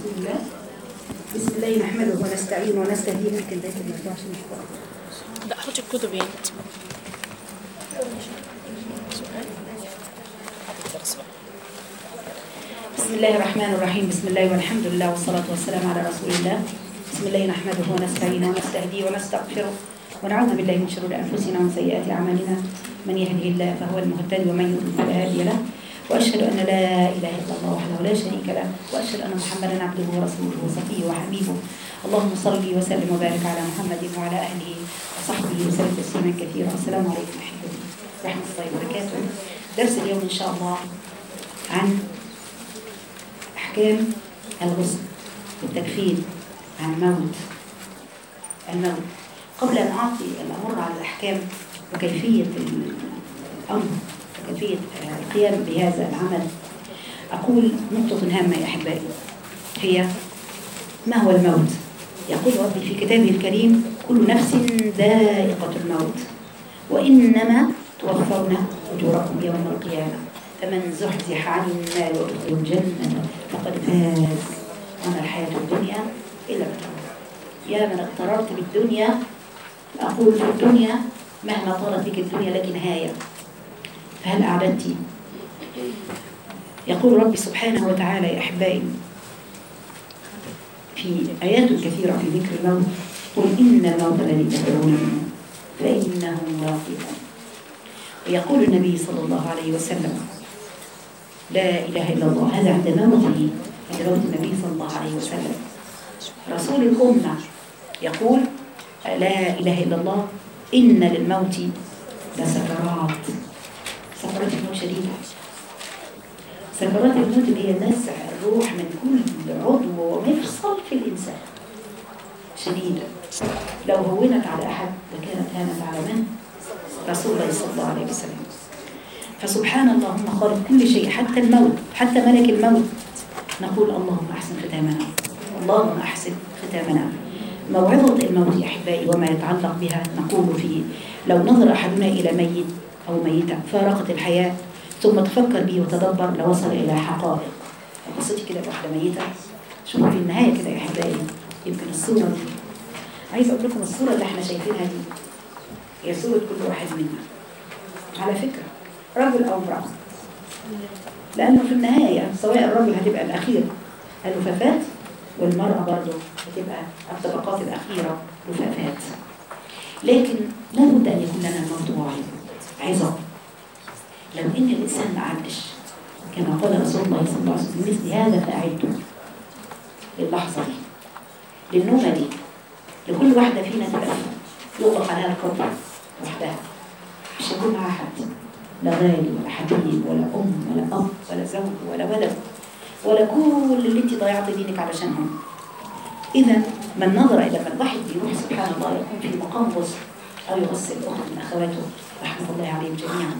رسول الله بسم الله نحمده ونستعين ونستهديه ممكن ده المفتوح عشان مش بقرأ. لا حط الكتب يا بنت بسم الله الرحمن الرحيم بسم الله والحمد لله والصلاة والسلام على رسول الله بسم الله نحمده ونستعينه ونستهديه ونستغفره ونعوذ بالله من شرور أنفسنا ومن سيئات أعمالنا من يهده الله فهو المهتدي ومن يضلل فلا هادي له وأشهد أن لا إله إلا الله وحده لا شريك له وأشهد أن محمدا عبده ورسوله وصفيه وحبيبه اللهم صل وسلم وبارك على محمد وعلى أهله وصحبه وسلم تسليما كثيرا السلام عليكم ورحمة الله ورحمة الله وبركاته درس اليوم إن شاء الله عن أحكام الغسل والتكفين عن الموت الموت قبل أن أعطي الأمر على الأحكام وكيفية الأمر وكيفية القيام بهذا العمل أقول نقطة هامة يا أحبائي هي ما هو الموت يقول ربي في كتابه الكريم كل نفس ذائقة الموت وإنما توفون أجوركم يوم القيامة فمن زحزح عن النار وادخل الجنة فقد فاز وما الحياة الدنيا إلا متاع يا من اغتررت بالدنيا أقول في الدنيا مهما طالت بك الدنيا لك نهاية فهل أعددت يقول ربي سبحانه وتعالى يا أحبائي في آيات كثيرة في ذكر الموت قل إن الموت الذي تدعون منه فإنه واقع ويقول النبي صلى الله عليه وسلم لا إله إلا الله هذا عند موته عند موت النبي صلى الله عليه وسلم رسول الأمة يقول لا إله إلا الله إن للموت لسكرات سكرات الموت شديدة سكرات الموت اللي هي نزع الروح من كل عضو ومفصل في الإنسان شديدة لو هونت على أحد لكانت هانت على من؟ رسول الله صلى الله عليه وسلم فسبحان الله هم خالق كل شيء حتى الموت حتى ملك الموت نقول اللهم أحسن ختامنا اللهم أحسن ختامنا موعظة الموت يا أحبائي وما يتعلق بها نقول فيه لو نظر أحدنا إلى ميت أو ميتة فارقت الحياة ثم تفكر به وتدبر لوصل إلى حقائق قصتي كده واحدة ميتة شوفوا في النهاية كده يا أحبائي يمكن الصورة دي عايز أقول لكم الصورة اللي احنا شايفينها دي هي صورة كل واحد منا على فكرة رجل أو امرأة لأنه في النهاية سواء الرجل هتبقى الأخير الوفافات والمرأة برضه هتبقى الطبقات الأخيرة وفافات لكن لابد أن يكون لنا الموت واعظ عظة لو إن الإنسان ما عدش كما قال رسول الله صلى الله عليه وسلم مثل هذا فأعدوا للحظة دي للنومة دي لكل واحدة فينا تبقى يطلق عليها القبر وحدها مش هيكون معاها حد لا غالي ولا حبيب ولا أم ولا أب ولا زوج ولا ولد ولا كل اللي انت ضيعت دينك علشانهم إذا من نظر إلى من الواحد بيروح سبحان الله يكون في مقام غسل أو يغسل أخت من أخواته رحمة الله عليهم جميعا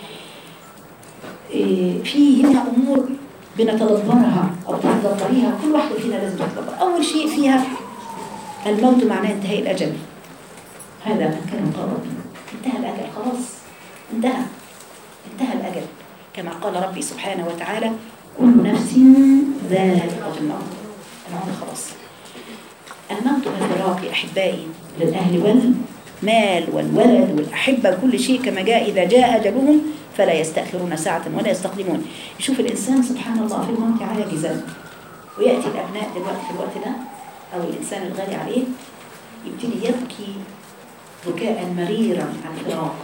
إيه، في هنا أمور بنتدبرها أو تتدبريها كل واحدة فينا لازم تتدبر أول شيء فيها الموت معناه انتهاء الأجل هذا من كان مقرب انتهى الأجل خلاص انتهى انتهى الأجل كما قال ربي سبحانه وتعالى كل نفس ذائقة الموت الموت خلاص الموت والفراق يا أحبائي للأهل والمال والولد والأحبة كل شيء كما جاء إذا جاء أجلهم فلا يستأخرون ساعة ولا يستقدمون يشوف الإنسان سبحان الله في الموت عاجزا ويأتي الأبناء دلوقتي في الوقت ده أو الإنسان الغالي عليه يبتدي يبكي بكاء مريرا عن الفراق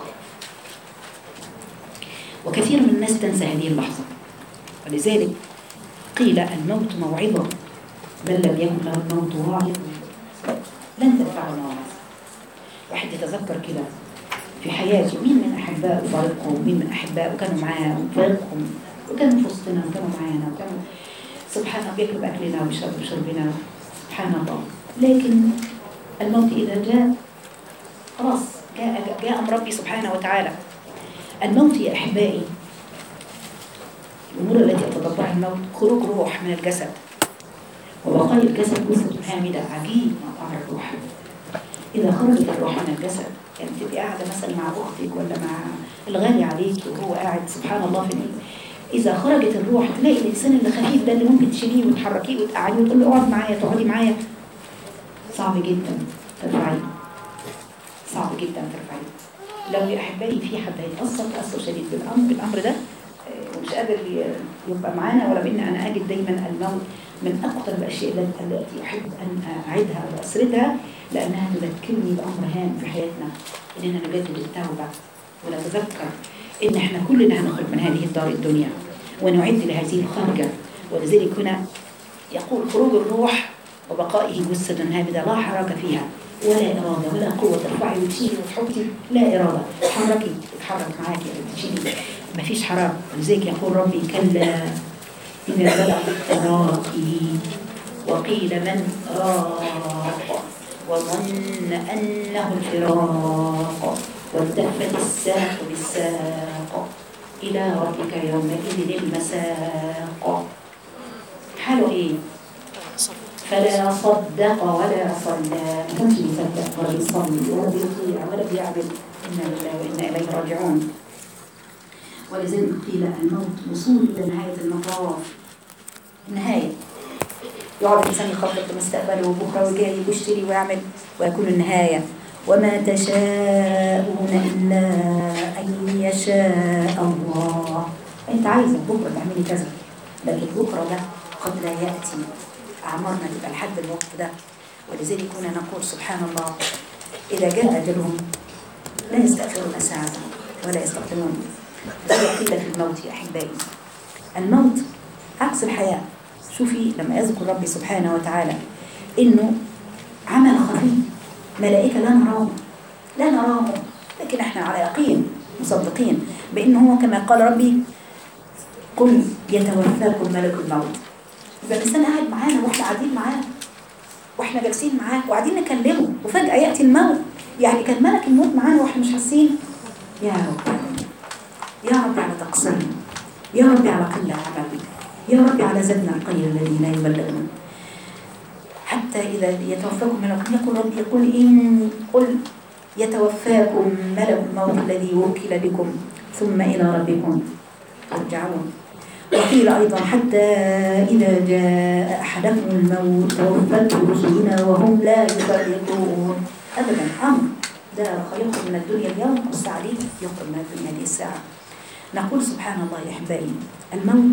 وكثير من الناس تنسى هذه اللحظة ولذلك قيل الموت موعظة بل لم يكن له الموت واعظ لن تنفعه المواعظ واحد يتذكر كده في حياته مين من أحبائه فارقهم ومين من أحبائه كانوا معاه وفارقهم وكانوا في وسطنا وكانوا معانا وكانوا سبحان الله بياكلوا بأكلنا وبيشربوا بشربنا سبحان الله لكن الموت إذا جاء خلاص جاء, جاء أمر ربي سبحانه وتعالى الموت يا أحبائي الأمور التي يتدبرها الموت خروج روح من الجسد وبقاء الجسد جزء هامدة عجيب مع أمر الروح إذا خرجت الروح من الجسد يعني تبقي قاعدة مثلا مع أختك ولا مع الغالي عليك وهو قاعد سبحان الله في إذا خرجت الروح تلاقي الإنسان اللي خفيف ده اللي ممكن تشيليه وتحركيه وتقعديه وتقول له اقعد معايا تقعدي معايا صعب جدا ترفعيه صعب جدا ترفعيه لو يا أحبائي في حد هيتأثر تأثر شديد بالأمر بالأمر ده آه، ومش قادر ي- يبقى معانا ولا بإن أنا أجد دايما الموت من أكثر الأشياء التي- التي أحب أن أعدها أو أسردها لأنها تذكرني بأمر هام في حياتنا إننا نجدد التوبة ونتذكر إن إحنا كلنا هنخرج من هذه الدار الدنيا ونعد لهذه الخرجة ولذلك هنا يقول خروج الروح وبقائه جسد هامدة لا حركة فيها ولا إرادة ولا قوة ترفعي وتشيلي وتحطي لا إرادة تحركي تتحرك معاكي تشيلي مفيش حرام ولذلك يقول ربي كلا إن البلع التراقي وقيل من راق وظن أنه الفراق والتفت الساق بالساق إلى ربك يومئذ المساق حاله إيه؟ فلا صدق ولا صلى ما كانش بيصدق ولا بيصلي ولا بيطيع ولا بيعبد إنا لله وإنا إليه راجعون ولذلك قيل الموت وصول إلى نهاية المطاف النهاية يقعد الإنسان يخطط لمستقبله وبكرة وجاي ويشتري ويعمل ويكون النهاية وما تشاءون إلا أن يشاء الله أنت عايزة بكرة تعملي كذا لكن بكرة ده قد لا يأتي أعمارنا تبقى لحد الوقت ده ولذلك كنا نقول سبحان الله إذا جاء أجلهم لا يستأخرون ساعة ولا يستقدمون ده قيل في الموت يا أحبائي الموت عكس الحياة شوفي لما يذكر ربي سبحانه وتعالى إنه عمل خفي ملائكة لا نراهم لا نراهم لكن احنا على يقين مصدقين بأنه هو كما قال ربي قل يتوفاكم ملك الموت يبقى الإنسان قاعد معانا واحنا قاعدين معاه واحنا جالسين معاه وقاعدين نكلمه وفجأة يأتي الموت يعني كان ملك الموت معانا واحنا مش حاسين يا رب يا رب على تقصيرنا يا رب على قلة عملنا يا رب على زدنا القيل الذي لا يبلغنا حتى إذا يتوفاكم ملك يقول رب يقول إن قل يتوفاكم ملك الموت الذي وكل بكم ثم إلى ربكم ترجعون وقيل أيضا حتى إذا جاء أحدكم الموت توفته رسلنا وهم لا يفرقون أبدا أمر ده يخرج من الدنيا اليوم والساعة دي يخرج من الدنيا دي الساعة نقول سبحان الله يا أحبائي الموت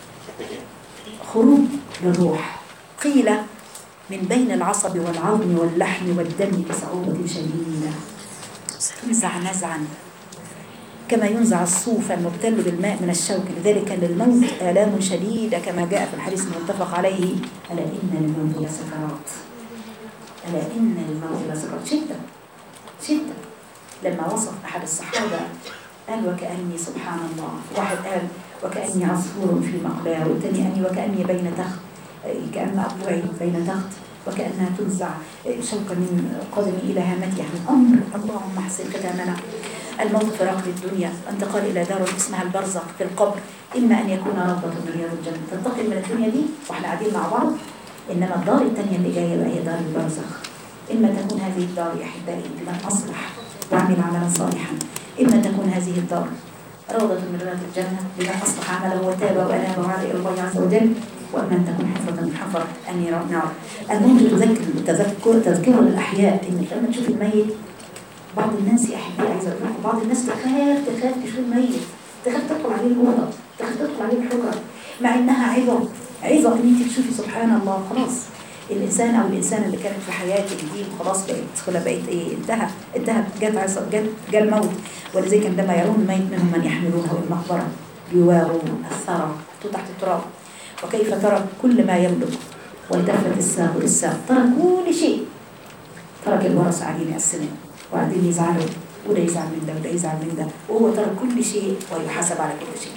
خروج للروح قيل من بين العصب والعظم واللحم والدم بصعوبة شديدة تنزع نزعا كما ينزع الصوف المبتل بالماء من الشوك لذلك للموت آلام شديدة كما جاء في الحديث المتفق عليه ألا إن للموت لسكرات ألا إن للموت لسكرات شدة شدة لما وصف أحد الصحابة قال وكأني سبحان الله واحد قال وكأني عصفور في مقلاة والتاني أني وكأني بين تخت كأن أضلعي بين تخت وكأنها تنزع شوكة من قدمي إلى هامتي يعني أمر اللهم احسن ختامنا الموت فراق للدنيا انتقال إلى دار اسمها البرزخ في القبر إما أن يكون روضة من رياض الجنة تنتقل من الدنيا دي وإحنا قاعدين مع بعض إنما الدار الثانية اللي جاية بقى هي دار البرزخ إما تكون هذه الدار يا أحبائي لمن أصلح وعمل عملا صالحا إما تكون هذه الدار روضة من رياض الجنة لمن أصلح عمله وتاب وأناب وعاد إلى الله عز وجل وأما أن تكون حفرة من حفر النار نار الموت تذكر تذكر تذكر الأحياء إنك لما تشوف الميت بعض الناس يا أحبائي عايزة أقول لكم بعض الناس تخاف تخاف تشوف الميت تخاف تدخل عليه الأوضة تخاف تدخل عليه الحجرة مع إنها عظة عظة إن أنت تشوفي سبحان الله خلاص الإنسان أو الإنسان اللي كانت في حياتك دي خلاص بقت خلا بقت إيه انتهى انتهى جت عصا جت جاء الموت ولذلك عندما يرون الميت منهم من يحملونه إلى المقبرة يواغون الثرى تحت التراب وكيف ترى كل ما يملك والتفت الساق للساق ترى كل شيء ترك الورثة قاعدين يقسموا وقاعدين يزعلوا وده يزعل من ده وده يزعل من ده وهو ترى كل شيء ويحاسب على كل شيء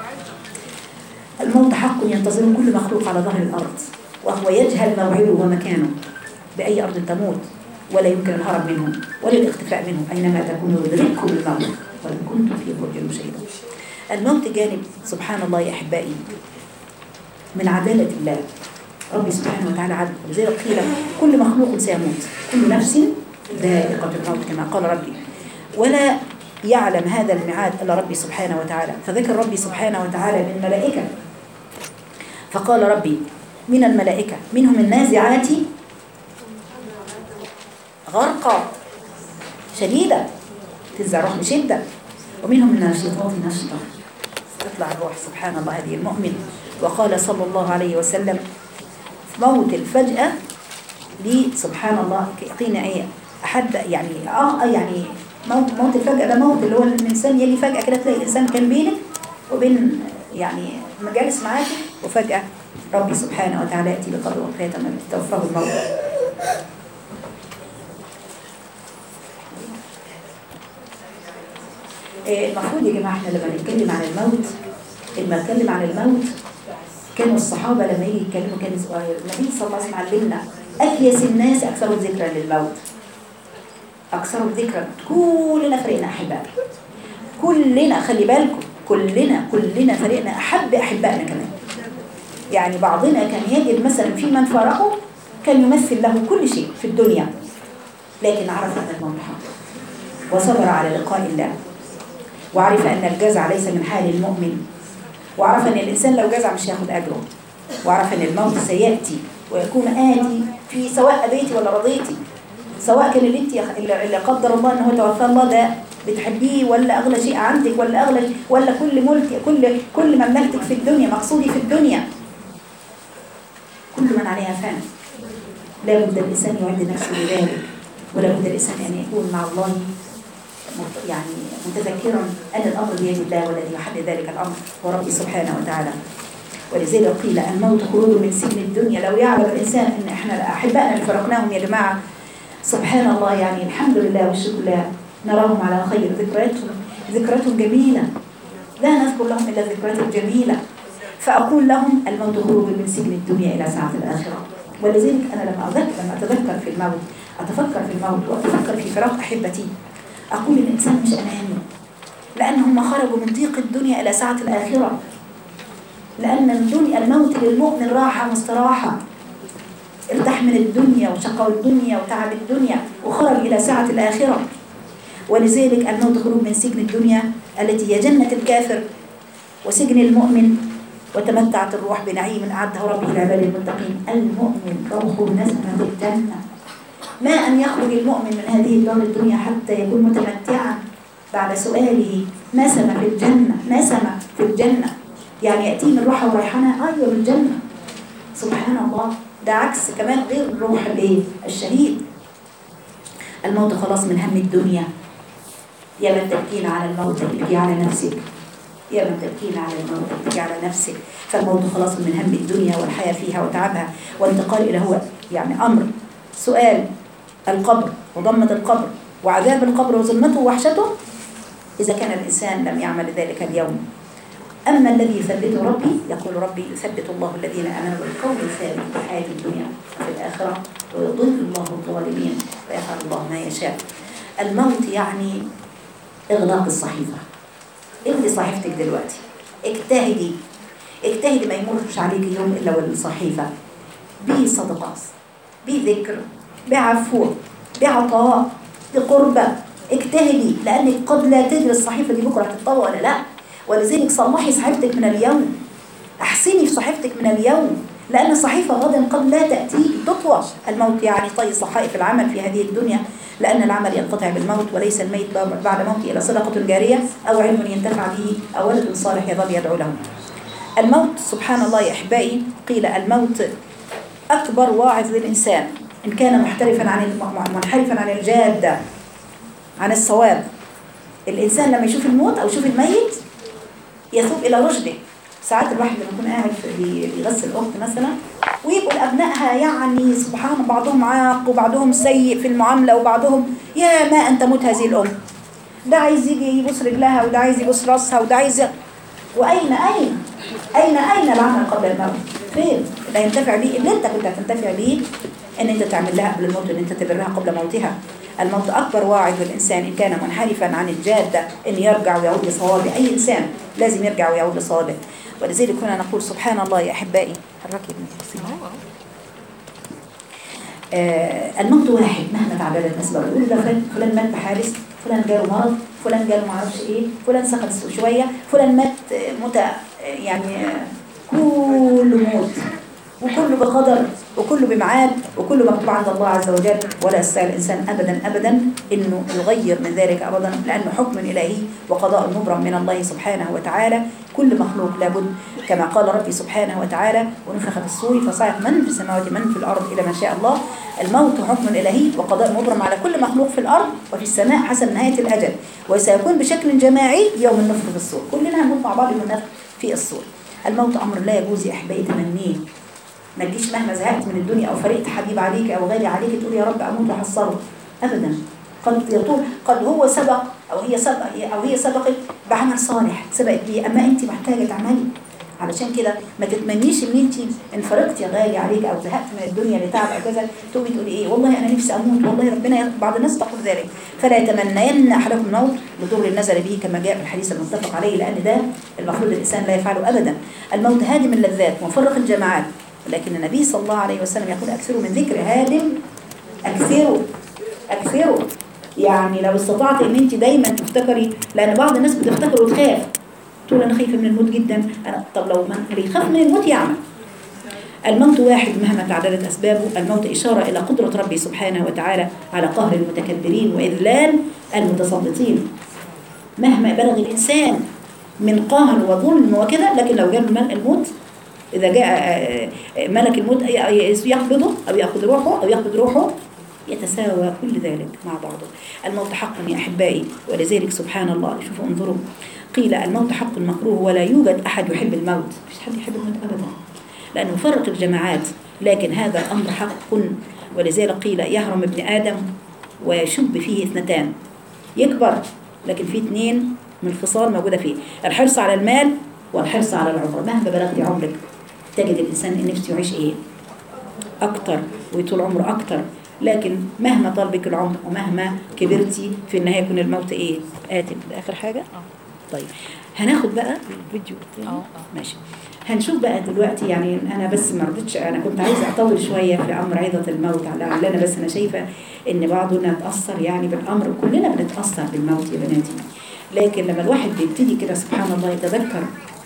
الموت حق ينتظره كل مخلوق على ظهر الأرض وهو يجهل موعده ومكانه بأي أرض تموت ولا يمكن الهرب منه ولا الاختفاء منه أينما تكونوا يدرككم الموت وإن كنتم في برج مشيدة الموت جانب سبحان الله يا أحبائي من عدالة الله ربي سبحانه وتعالى عدل لذلك قيل كل مخلوق سيموت كل نفس ذائقة الموت كما قال ربي ولا يعلم هذا الميعاد إلا ربي سبحانه وتعالى فذكر ربي سبحانه وتعالى من الملائكة فقال ربي من الملائكة منهم النازعات غرقا شديدة تنزع الروح بشدة ومنهم من النشيطات نشطة تطلع الروح سبحان الله هذه المؤمن وقال صلى الله عليه وسلم موت الفجأة لي سبحان الله قيل ايه احد يعني اه يعني موت موت الفجأة ده موت اللي هو الانسان يجي فجأة كده تلاقي الانسان كان بينك وبين يعني مجالس معاكي وفجأة ربي سبحانه وتعالى يأتي بقدر وفاة ما توفاه الموت إيه المفروض يا جماعة احنا لما نتكلم عن الموت لما نتكلم عن الموت كانوا الصحابة لما يجي يتكلموا كان النبي صلى الله عليه وسلم علمنا أكيس الناس أكثرهم ذكرا للموت أكثرهم ذكرا كلنا فريقنا أحباء كلنا خلي بالكم كلنا كلنا فريقنا أحب أحبائنا كمان يعني بعضنا كان يجد مثلا في من فارقه كان يمثل له كل شيء في الدنيا لكن عرف أن الموت حق وصبر على لقاء الله وعرف أن الجزع ليس من حال المؤمن وعرف أن الإنسان لو جزع مش هياخد أجره وعرف أن الموت سيأتي ويكون آتي في سواء أبيتي ولا رضيتي سواء كان اللي انت اللي قدر الله أنه توفى الله ده بتحبيه ولا أغلى شيء عندك ولا أغلى ولا كل ملك كل كل مملكتك في الدنيا مقصودي في الدنيا كل من عليها فان لا بد الإنسان يعد نفسه لذلك ولا بد الإنسان أن يكون مع الله يعني متذكرا أن الأمر بيد الله والذي يحدد ذلك الأمر هو ربي سبحانه وتعالى ولذلك قيل الموت خروج من سجن الدنيا لو يعلم الإنسان أن إحنا أحبائنا اللي فرقناهم يا جماعة سبحان الله يعني الحمد لله والشكر لله نراهم على خير ذكرياتهم ذكرياتهم جميلة لا نذكر لهم إلا الذكريات الجميلة فأقول لهم الموت خروج من سجن الدنيا إلى ساعة الآخرة ولذلك أنا لما أذكر لما أتذكر في الموت أتفكر في الموت وأتفكر في فراق أحبتي أقول الإنسان مش أناني لأنهم خرجوا من ضيق الدنيا إلى ساعة الآخرة لأن الدنيا الموت للمؤمن راحة واستراحة ارتاح من الدنيا وشقاء الدنيا وتعب الدنيا وخرج إلى ساعة الآخرة ولذلك الموت خروج من سجن الدنيا التي هي جنة الكافر وسجن المؤمن وتمتعت الروح بنعيم أعده ربي لعباد المتقين المؤمن روح نسمة في الجنة ما أن يخرج المؤمن من هذه الدار الدنيا حتى يكون متمتعا بعد سؤاله نسمة في الجنة نسمة في الجنة يعني يأتي من روحه وريحانة أيوة من الجنة سبحان الله ده عكس كمان غير روح الايه الشهيد الموت خلاص من هم الدنيا يا من تبكين على الموت تبكي على نفسك يا من تبكين على الموت تبكي على نفسك فالموت خلاص من هم الدنيا والحياة فيها وتعبها وانتقال إلى هو يعني أمر سؤال القبر وضمة القبر وعذاب القبر وظلمته ووحشته إذا كان الإنسان لم يعمل ذلك اليوم أما الذي يثبته ربي يقول ربي يثبت الله الذين آمنوا بالقول الثابت في الحياة الدنيا وفي الآخرة ويضل الله الظالمين ويفعل الله ما يشاء الموت يعني إغلاق الصحيفة اغلي صحيفتك دلوقتي اجتهدي اجتهدي ما يمرش عليك يوم إلا والصحيفة بصدقات بذكر بعفو بعطاء بقربة اجتهدي لأنك قد لا تدري الصحيفة دي بكرة هتتطوى ولا لا ولذلك صلحي صحيفتك من اليوم احسني في صحيفتك من اليوم لأن صحيفة غدا قد لا تأتي تطوى الموت يعني طي صحائف العمل في هذه الدنيا لأن العمل ينقطع بالموت وليس الميت بعد موته إلى صدقة جارية أو علم ينتفع به أو ولد صالح يظل يدعو له الموت سبحان الله يا أحبائي قيل الموت أكبر واعظ للإنسان إن كان محترفا عن منحرفا عن الجادة عن الصواب الإنسان لما يشوف الموت أو يشوف الميت يثوب إلى رشده ساعات الواحد لما يكون قاعد بيغسل أخت مثلا ويبقوا أبنائها يعني سبحان بعضهم عاق وبعضهم سيء في المعاملة وبعضهم يا ما أن تموت هذه الأم ده عايز يجي يبص رجلها وده عايز يبص راسها وده عايز ي... وأين أين أين أين العمل قبل الموت فين لا ينتفع به اللي أنت كنت هتنتفع به أن أنت تعمل لها قبل الموت أن أنت تبرها قبل موتها الموت أكبر واعظ للإنسان إن كان منحرفا عن الجادة أن يرجع ويعود لصوابه أي إنسان لازم يرجع ويعود لصوابه ولذلك كنا نقول سبحان الله يا أحبائي حركي آه الموت واحد مهما تعددت أسبابه يقول ده فلان مات بحارس فلان جاله مرض فلان جاله معرفش ايه فلان سقط شويه فلان مات آه، موت آه، يعني آه، كله موت وكله بقدر وكله بميعاد وكله مكتوب عند الله عز وجل ولا يستطيع الانسان ابدا ابدا انه يغير من ذلك ابدا لانه حكم الهي وقضاء مبرم من الله سبحانه وتعالى كل مخلوق لابد كما قال ربي سبحانه وتعالى ونفخ في الصور فصعق من في السماوات من في الارض الى ما شاء الله الموت حكم الهي وقضاء مبرم على كل مخلوق في الارض وفي السماء حسب نهايه الاجل وسيكون بشكل جماعي يوم النفخ في الصور كلنا هنموت مع بعض يوم النفخ في الصور الموت امر لا يجوز يا احبائي تمنيه ما تجيش مهما زهقت من الدنيا او فرقت حبيب عليك او غالي عليك تقول يا رب اموت واحصله ابدا قد يطول قد هو سبق او هي سبق او هي سبقت بعمل صالح سبقت بيه اما انت محتاجه تعملي علشان كده ما تتمنيش ان انت انفرقت يا غالي عليك او زهقت من الدنيا لتعب او كذا تقومي تقولي ايه والله انا نفسي اموت والله ربنا يرضى. بعض الناس تقول ذلك فلا يتمنين احدكم الموت لضر نزل به كما جاء في الحديث المتفق عليه لان ده المفروض الانسان لا يفعله ابدا الموت هادم اللذات مفرق الجماعات لكن النبي صلى الله عليه وسلم يقول اكثروا من ذكر هادم اكثروا اكثروا يعني لو استطعت ان انت دايما تفتكري لان بعض الناس بتفتكر وتخاف تقول انا خايفه من الموت جدا انا طب لو من اللي يخاف من الموت يعمل الموت واحد مهما تعددت اسبابه الموت اشاره الى قدره ربي سبحانه وتعالى على قهر المتكبرين واذلال المتسلطين مهما بلغ الانسان من قهر وظلم وكذا لكن لو جاء المل- الموت إذا جاء آه، آه، ملك الموت أي- يقبضه أو يأخذ روحه أو يقبض روحه يتساوى كل ذلك مع بعضه الموت حق يا أحبائي ولذلك سبحان الله شوفوا انظروا قيل الموت حق مكروه ولا يوجد أحد يحب الموت مفيش حد يحب الموت أبدا لأنه فرق الجماعات لكن هذا الأمر حق ولذلك قيل يهرم ابن آدم ويشب فيه اثنتان يكبر لكن في اثنين من الخصال موجودة فيه الحرص على المال والحرص على العمر مهما بلغت عمرك تجد الإنسان إن نفسه يعيش إيه أكتر ويطول عمره أكتر لكن مهما طال بك العمر ومهما كبرتي في النهاية يكون الموت إيه آتي ده آخر حاجة طيب هناخد بقى الفيديو الثاني. اه ماشي هنشوف بقى دلوقتي يعني انا بس ما رضيتش انا كنت عايزه اطول شويه في امر عظه الموت لعلنا بس انا شايفه ان بعضنا اتاثر يعني بالامر كلنا بنتاثر بالموت يا بناتي لكن لما الواحد بيبتدي كده سبحان الله يتذكر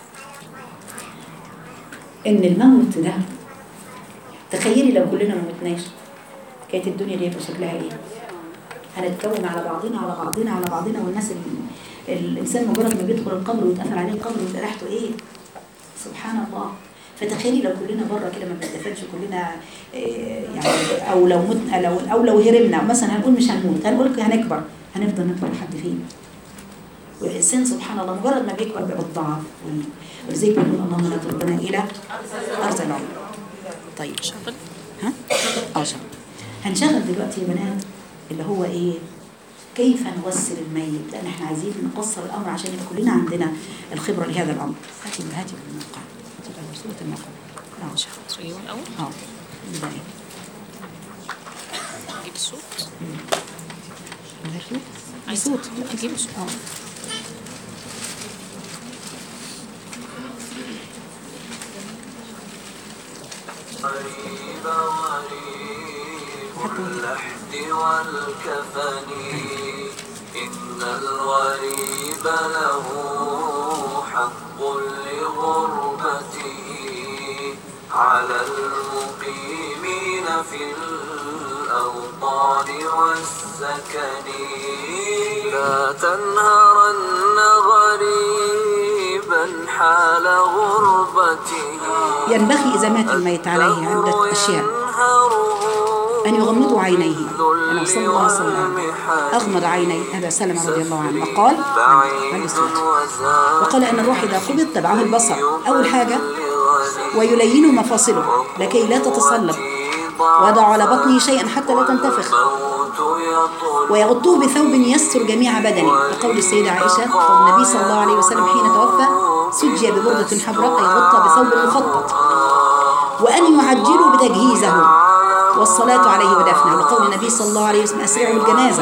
ان الموت ده تخيلي لو كلنا ما متناش كانت الدنيا دي هيبقى شكلها ايه هنتكون على بعضنا على بعضنا على بعضنا والناس ال- الانسان مجرد ما بيدخل القبر ويتقفل عليه القبر ويبقى ريحته ايه سبحان الله فتخيلي لو كلنا بره كده ما بنتدفنش كلنا إيه، يعني او لو متنا لو او لو هرمنا مثلا هنقول مش هنموت هنقول هنكبر هنفضل نكبر لحد فين والانسان سبحان الله مجرد ما بيكبر بيبقى ضعف ولذلك بنقول اللهم لا تردنا الى ارض العمر طيب شغل ها اه شغل هنشغل دلوقتي يا بنات اللي هو ايه كيف نغسل الميت لان احنا عايزين نقصر الامر عشان يبقى كلنا عندنا الخبره لهذا الامر هاتي هاتي الموقع هاتي الأول صوره الموقع اه شغل ايوه الاول اه بداية. اجيب الصوت من غير صوت عايزة صوت اجيب الصوت اه غريب غريب اللحد والكفن إن الغريب له حق لغربته على المقيمين في الأوطان والسكن لا تنهرن غريبا حال غربته ينبغي إذا مات الميت عليه عدة أشياء أن يغمضوا عينيه أنا صلى الله عليه وسلم أغمض عيني أبا سلمة رضي الله عنه وقال عليه الصوت وقال أن الروح إذا قبض تبعه البصر أول حاجة ويلين مفاصله لكي لا تتصلب ويضع على بطنه شيئا حتى لا تنتفخ ويغطوه بثوب يستر جميع بدنه لقول السيدة عائشة قول النبي صلى الله عليه وسلم حين توفى سجي ببردة حمراء أي غطى بثوب مخطط وأن يعجلوا بتجهيزه والصلاة عليه ودفنه لقول النبي صلى الله عليه وسلم أسرعوا الجنازة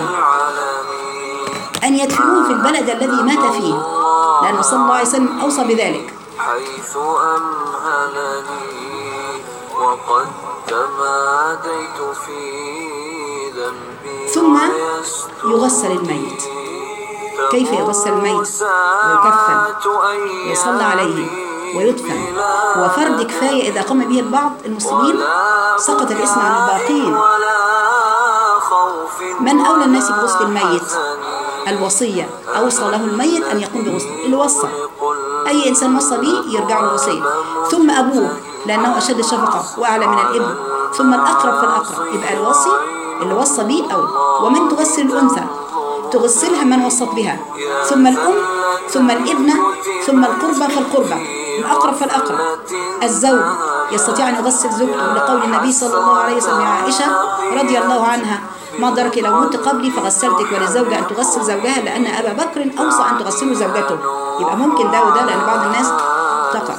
أن يدفنوه في البلد الذي مات فيه لأنه صلى الله عليه وسلم أوصى بذلك حيث أمهلني وقد تماديت في ذنبي ثم ويسترني يغسل الميت كيف يغسل الميت ويكفن ويصلى عليه ويدفن هو فرض كفاية إذا قام به البعض المسلمين سقط الاسم عن الباقين من أولى الناس بغسل الميت الوصية أوصى له الميت أن يقوم بغسله اللي وصى أي إنسان وصى به يرجع له الوصية ثم أبوه لأنه أشد الشفقة وأعلى من الابن ثم الأقرب فالأقرب يبقى الوصي اللي وصى به أول ومن تغسل الأنثى تغسلها من وصت بها ثم الأم ثم الابنة ثم القربة فالقربة الأقرب فالأقرب الزوج يستطيع أن يغسل زوجته لقول النبي صلى الله عليه وسلم يا عائشة رضي الله عنها ما درك لو مت قبلي فغسلتك وللزوجة أن تغسل زوجها لأن أبا بكر أوصى أن تغسله زوجته يبقى ممكن ده وده لأن بعض الناس تقع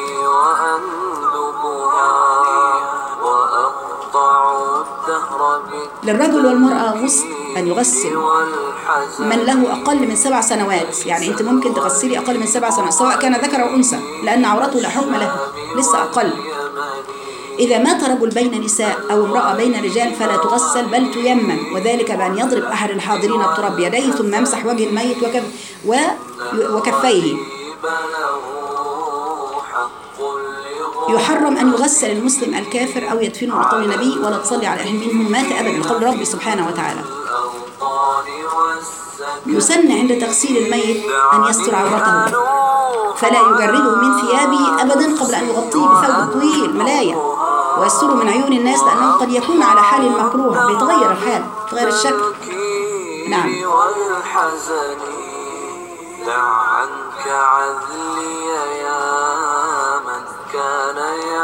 للرجل والمرأة غسل أن يغسل من له أقل من سبع سنوات يعني أنت ممكن تغسلي أقل من سبع سنوات سواء كان ذكر أو أنثى لأن عورته لا حكم له لسه أقل إذا مات رجل بين نساء أو امرأة بين رجال فلا تغسل بل تيمم وذلك بأن يضرب أحد الحاضرين التراب بيديه ثم يمسح وجه الميت وكف و... وكفيه يحرم أن يغسل المسلم الكافر أو يدفنه لقول النبي ولا تصلي على أحد منهم مات أبدا لقول ربي سبحانه وتعالى يسن عند تغسيل الميت أن يستر عورته فلا يجرده من ثيابه أبدا قبل أن يغطيه بثوب طويل ملاية ويستره من عيون الناس لأنه قد يكون على حال مكروه بيتغير الحال يتغير الشكل نعم والحزن دع عنك عذلي يا من كان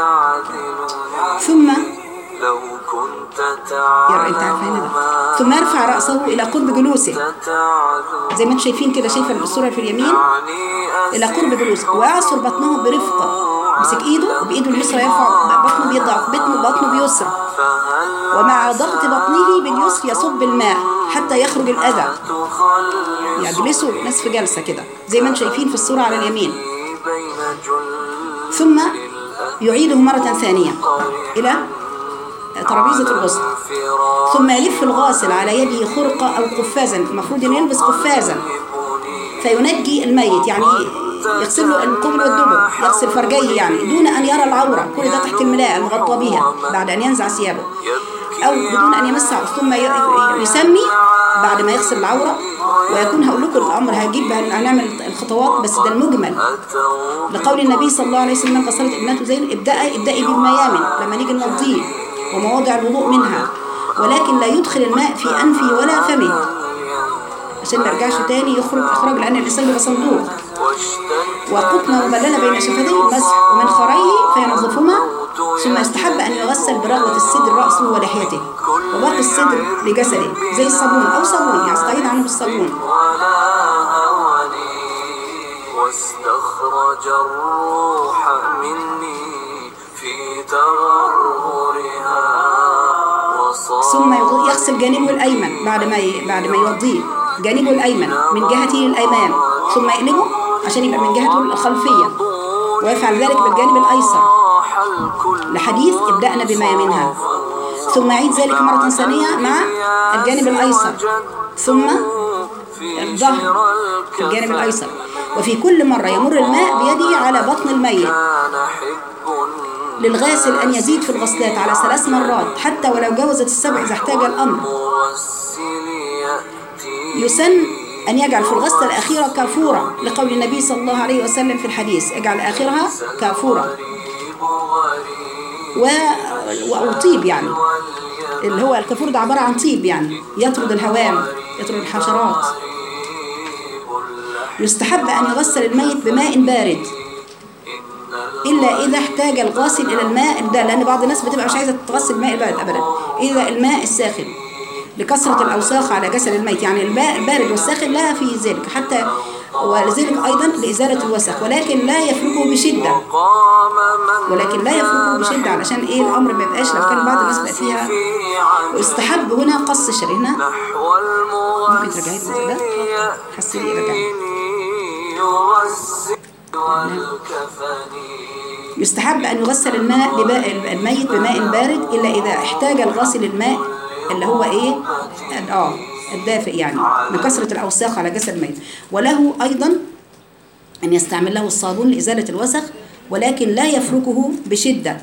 يعدلني ثم لو كنت يرى انت عارفين ده ثم يرفع رأسه إلى قرب جلوسه تعلم زي ما انتم شايفين كده شايفه الصورة في اليمين يعني إلى قرب جلوسه ويعصر بطنه برفقة يمسك إيده وبإيده اليسرى يرفع بطنه بيضع بطنه بطنه بيسرى فهل ومع ضغط بطنه باليسر يصب الماء حتى يخرج الأذى تخلص يجلسوا ناس في جلسة كده زي ما انتم شايفين في الصورة على اليمين بين جل ثم يعيده مرة ثانية إلى ترابيزة الغسل فراق ثم يلف الغاسل على يده خرقة أو قفازا المفروض أن يلبس قفازا فينجي الميت يعني يغسل له القبل والدبر يغسل فرجيه يعني دون أن يرى العورة كل ده تحت الملاءة المغطى بها بعد أن ينزع ثيابه أو بدون أن يمس عورة. ثم ي- يسمي بعد ما يغسل العورة ويكون هقول لكم الأمر هجيب هنعمل الخطوات بس ده المجمل أتوا لقول النبي صلى الله عليه وسلم من غسلت ابنته زين ابدأي ابدأي بالميامن لما نيجي نوضيه ومواضع الوضوء منها ولكن لا يدخل الماء في أنفه ولا فمه عشان ما يرجعش تاني يخرج إخراج لأن الإنسان بيبقى صندوق واشتد وقطنة مبللة بين شفتيه المسح ومن خريه فينظفهما ثم يستحب أن يغسل برغوة الصدر رأسه ولحيته وباقي الصدر لجسده زي الصابون أو صابون يعني استعيد عنه بالصابون ولا هوني واستخرج الروح مني في تغرغرها وصار ثم يغ- يغسل جانبه الأيمن بعد ما ي... بعد ما يوضيه جانبه الأيمن من جهته للأمام ثم يقلبه عشان يبقى من جهته الخلفية ويفعل ذلك بالجانب الأيسر راح الكل لحديث ابدأنا بما يمنها ثم يعيد ذلك مرة ثانية مع الجانب الأيسر ثم في الظهر شرى في الجانب الأيسر وفي كل مرة يمر الماء بيده على بطن الميت كان حب للغاسل أن يزيد في الغسلات على ثلاث مرات حتى ولو جاوزت السبع إذا احتاج الأمر موسل يأتي يسن أن يجعل في الغسلة الأخيرة كافورة لقول النبي صلى الله عليه وسلم في الحديث اجعل آخرها كافورة غريب غريب و... و- وطيب يعني اللي هو الكافور ده عبارة عن طيب يعني يطرد الهوام يطرد الحشرات يستحب أن يغسل الميت بماء بارد إلا إذا احتاج الغاسل إلى الماء ده لأن بعض الناس بتبقى مش عايزة تغسل ماء بارد أبدا إذا الماء الساخن لكثرة الأوساخ على جسد الميت يعني الماء البارد والساخن لا في ذلك حتى ولذلك أيضا لإزالة الوسخ ولكن لا يفرغه بشدة قام من ولكن لا يفرغه بشدة علشان إيه الأمر ما يبقاش لو كان بعض الناس بقى فيها في عن ويستحب هنا قص الشر هنا نحو ممكن ترجعي لي الموسل ده حسي لي رجعي يغسل والكفن يستحب أن يغسل الماء بماء الميت بماء بارد إلا إذا احتاج الغاسل الماء اللي هو إيه اه الدافئ يعني من كثرة الأوساخ على جسد الميت وله أيضا أن يستعمل له الصابون لإزالة الوسخ ولكن لا يفركه بشدة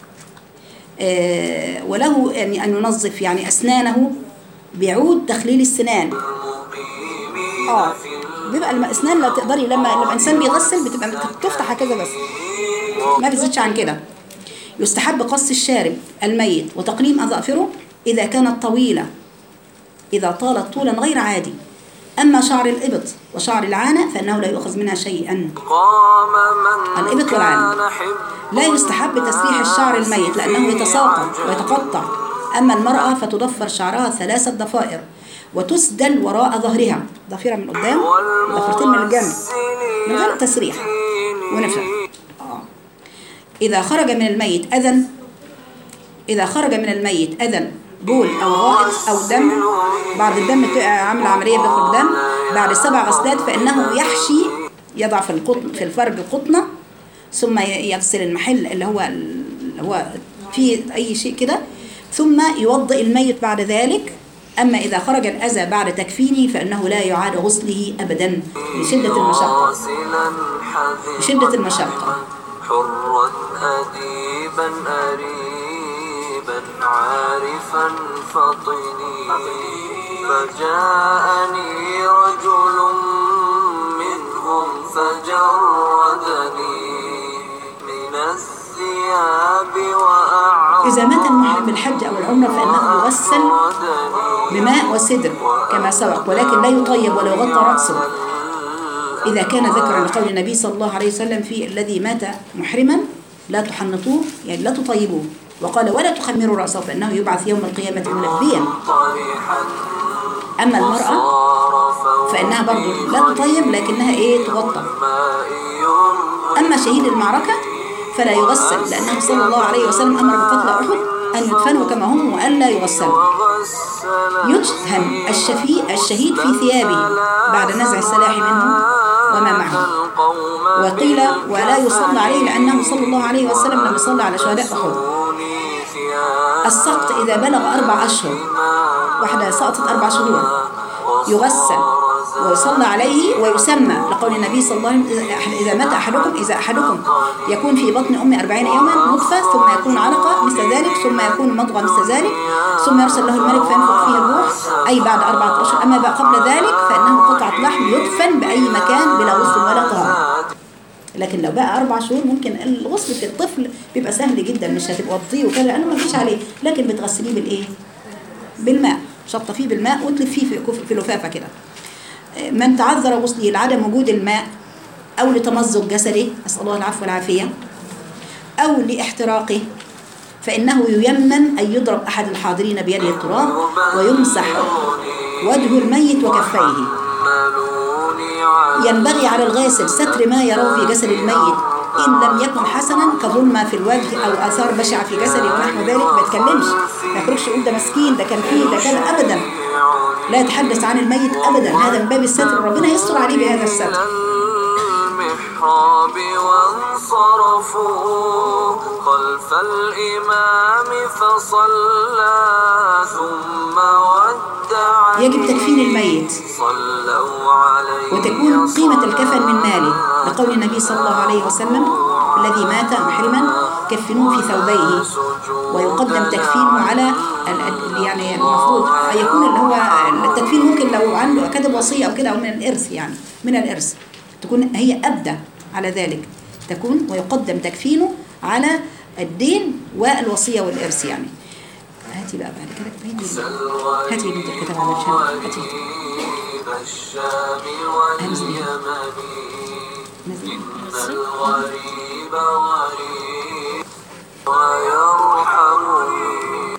آه، وله يعني أن ينظف يعني أسنانه بعود تخليل السنان اه بيبقى الاسنان لا تقدري لما لما الانسان بيغسل بتبقى بتفتح هكذا بس ما بيزيدش عن كده يستحب قص الشارب الميت وتقليم اظافره اذا كانت طويله اذا طالت طولا غير عادي اما شعر الابط وشعر العانه فانه لا يؤخذ منها شيئا قام من الإبط والعلم. كان حب لا يستحب تسريح الشعر الميت لأنه يتساقط ويتقطع أما المرأة فتضفر شعرها ثلاثة ضفائر وتسدل وراء ظهرها ضفيرة من قدام وضفيرتين من الجنب من غير تسريح ونفخ آه. إذا خرج من الميت أذى إذا خرج من الميت أذى بول أو غائط أو دم بعد الدم بتبقى عاملة عملية بيخرج دم بعد سبع غسلات فإنه يحشي يضع في القطن في الفرج قطنة ثم ي- يغسل المحل اللي هو اللي هو فيه أي شيء كده ثم يوضئ الميت بعد ذلك أما إذا خرج الأذى بعد تكفينه فإنه لا يعاد غسله أبدا لشدة المشقة غاسلا حذرا لشدة المشقة حرا أديبا أريبا عارفا فطني فجاءني رجل منهم فجردني من الثياب وأعرضني إذا مات المحرم بالحج أو العمرة فإنه يغسل بماء وسدر كما سبق ولكن لا يطيب ولا يغطى رأسه إذا كان ذكرا لقول النبي صلى الله عليه وسلم في الذي مات محرما لا تحنطوه يعني لا تطيبوه وقال ولا تخمروا رأسه فإنه يبعث يوم القيامة ملبيا طريحا أما المرأة صار فوق فإنها برضو لا تطيب لكنها إيه تغطى ماء أما شهيد المعركة فلا يغسل لأنه صلى الله عليه وسلم أمر بقتل أحد أن يدفنوا كما هم وألا يغسلوا وغسل يدهن الشفي الشهيد في ثيابه بعد نزع السلاح منه وما معه القوم وقيل ولا يصلى عليه لأنه صلى الله عليه وسلم لم يصلى على شهداء أحد بدوني ثياب السقط إذا بلغ أربع أشهر واحدة سقطت أربع شهور يغسل ويصلى عليه ويسمى لقول النبي صلى الله عليه وسلم إذا- إذا مات أحدكم إذا أحدكم يكون في بطن أمه أربعين يوما نطفة ثم يكون علقة مثل ذلك ثم يكون مضغة مثل ذلك ثم يرسل له الملك فينفخ فيه الروح أي بعد أربعة أشهر أما بقى قبل ذلك فإنه قطعة لحم يدفن بأي مكان بلا غسل ولا طهارة لكن لو بقى أربع شهور ممكن الغسل في الطفل بيبقى سهل جدا مش هتوضيه وكده لأنه ما فيش عليه لكن بتغسليه بالإيه؟ بالماء شطفيه بالماء وتلفيه في كف- في لفافة كده من تعذر غسله لعدم وجود الماء أو لتمزق جسده نسأل الله العفو والعافية أو لاحتراقه فإنه ييمم أن يضرب أحد الحاضرين بيده التراب ويمسح وجه الميت وكفيه حملوني على ينبغي على الغاسل ستر ما يراه في جسد الميت إن لم يكن حسنا كظلمة في الوجه أو آثار بشعة في جسده ونحو ذلك ما يتكلمش ما يخرجش يقول ده مسكين ده كان فيه ده كان أبدا لا يتحدث عن الميت أبدا هذا من باب الستر ربنا يستر عليه بهذا الستر المحراب وانصرفوا خلف الإمام فصلى ثم ودع يجب تكفين الميت صلوا عليه وتكون قيمة الكفن من ماله لقول النبي صلى الله عليه وسلم الذي مات محرما كفنوه في ثوبيه ويقدم تكفينه على ال- ال- يعني المفروض يكون اللي هو التكفين ممكن لو عنده كتب وصية أو كده أو من الإرث يعني من الإرث تكون هي أبدى على ذلك تكون ويقدم تكفينه على الدين والوصية والإرث يعني هاتي بقى بعد كده هاتي هاتي بنت الكتاب على الشام هاتي غريب الشام أنزل. واليمن نزل. الغريب غريب ويرحمني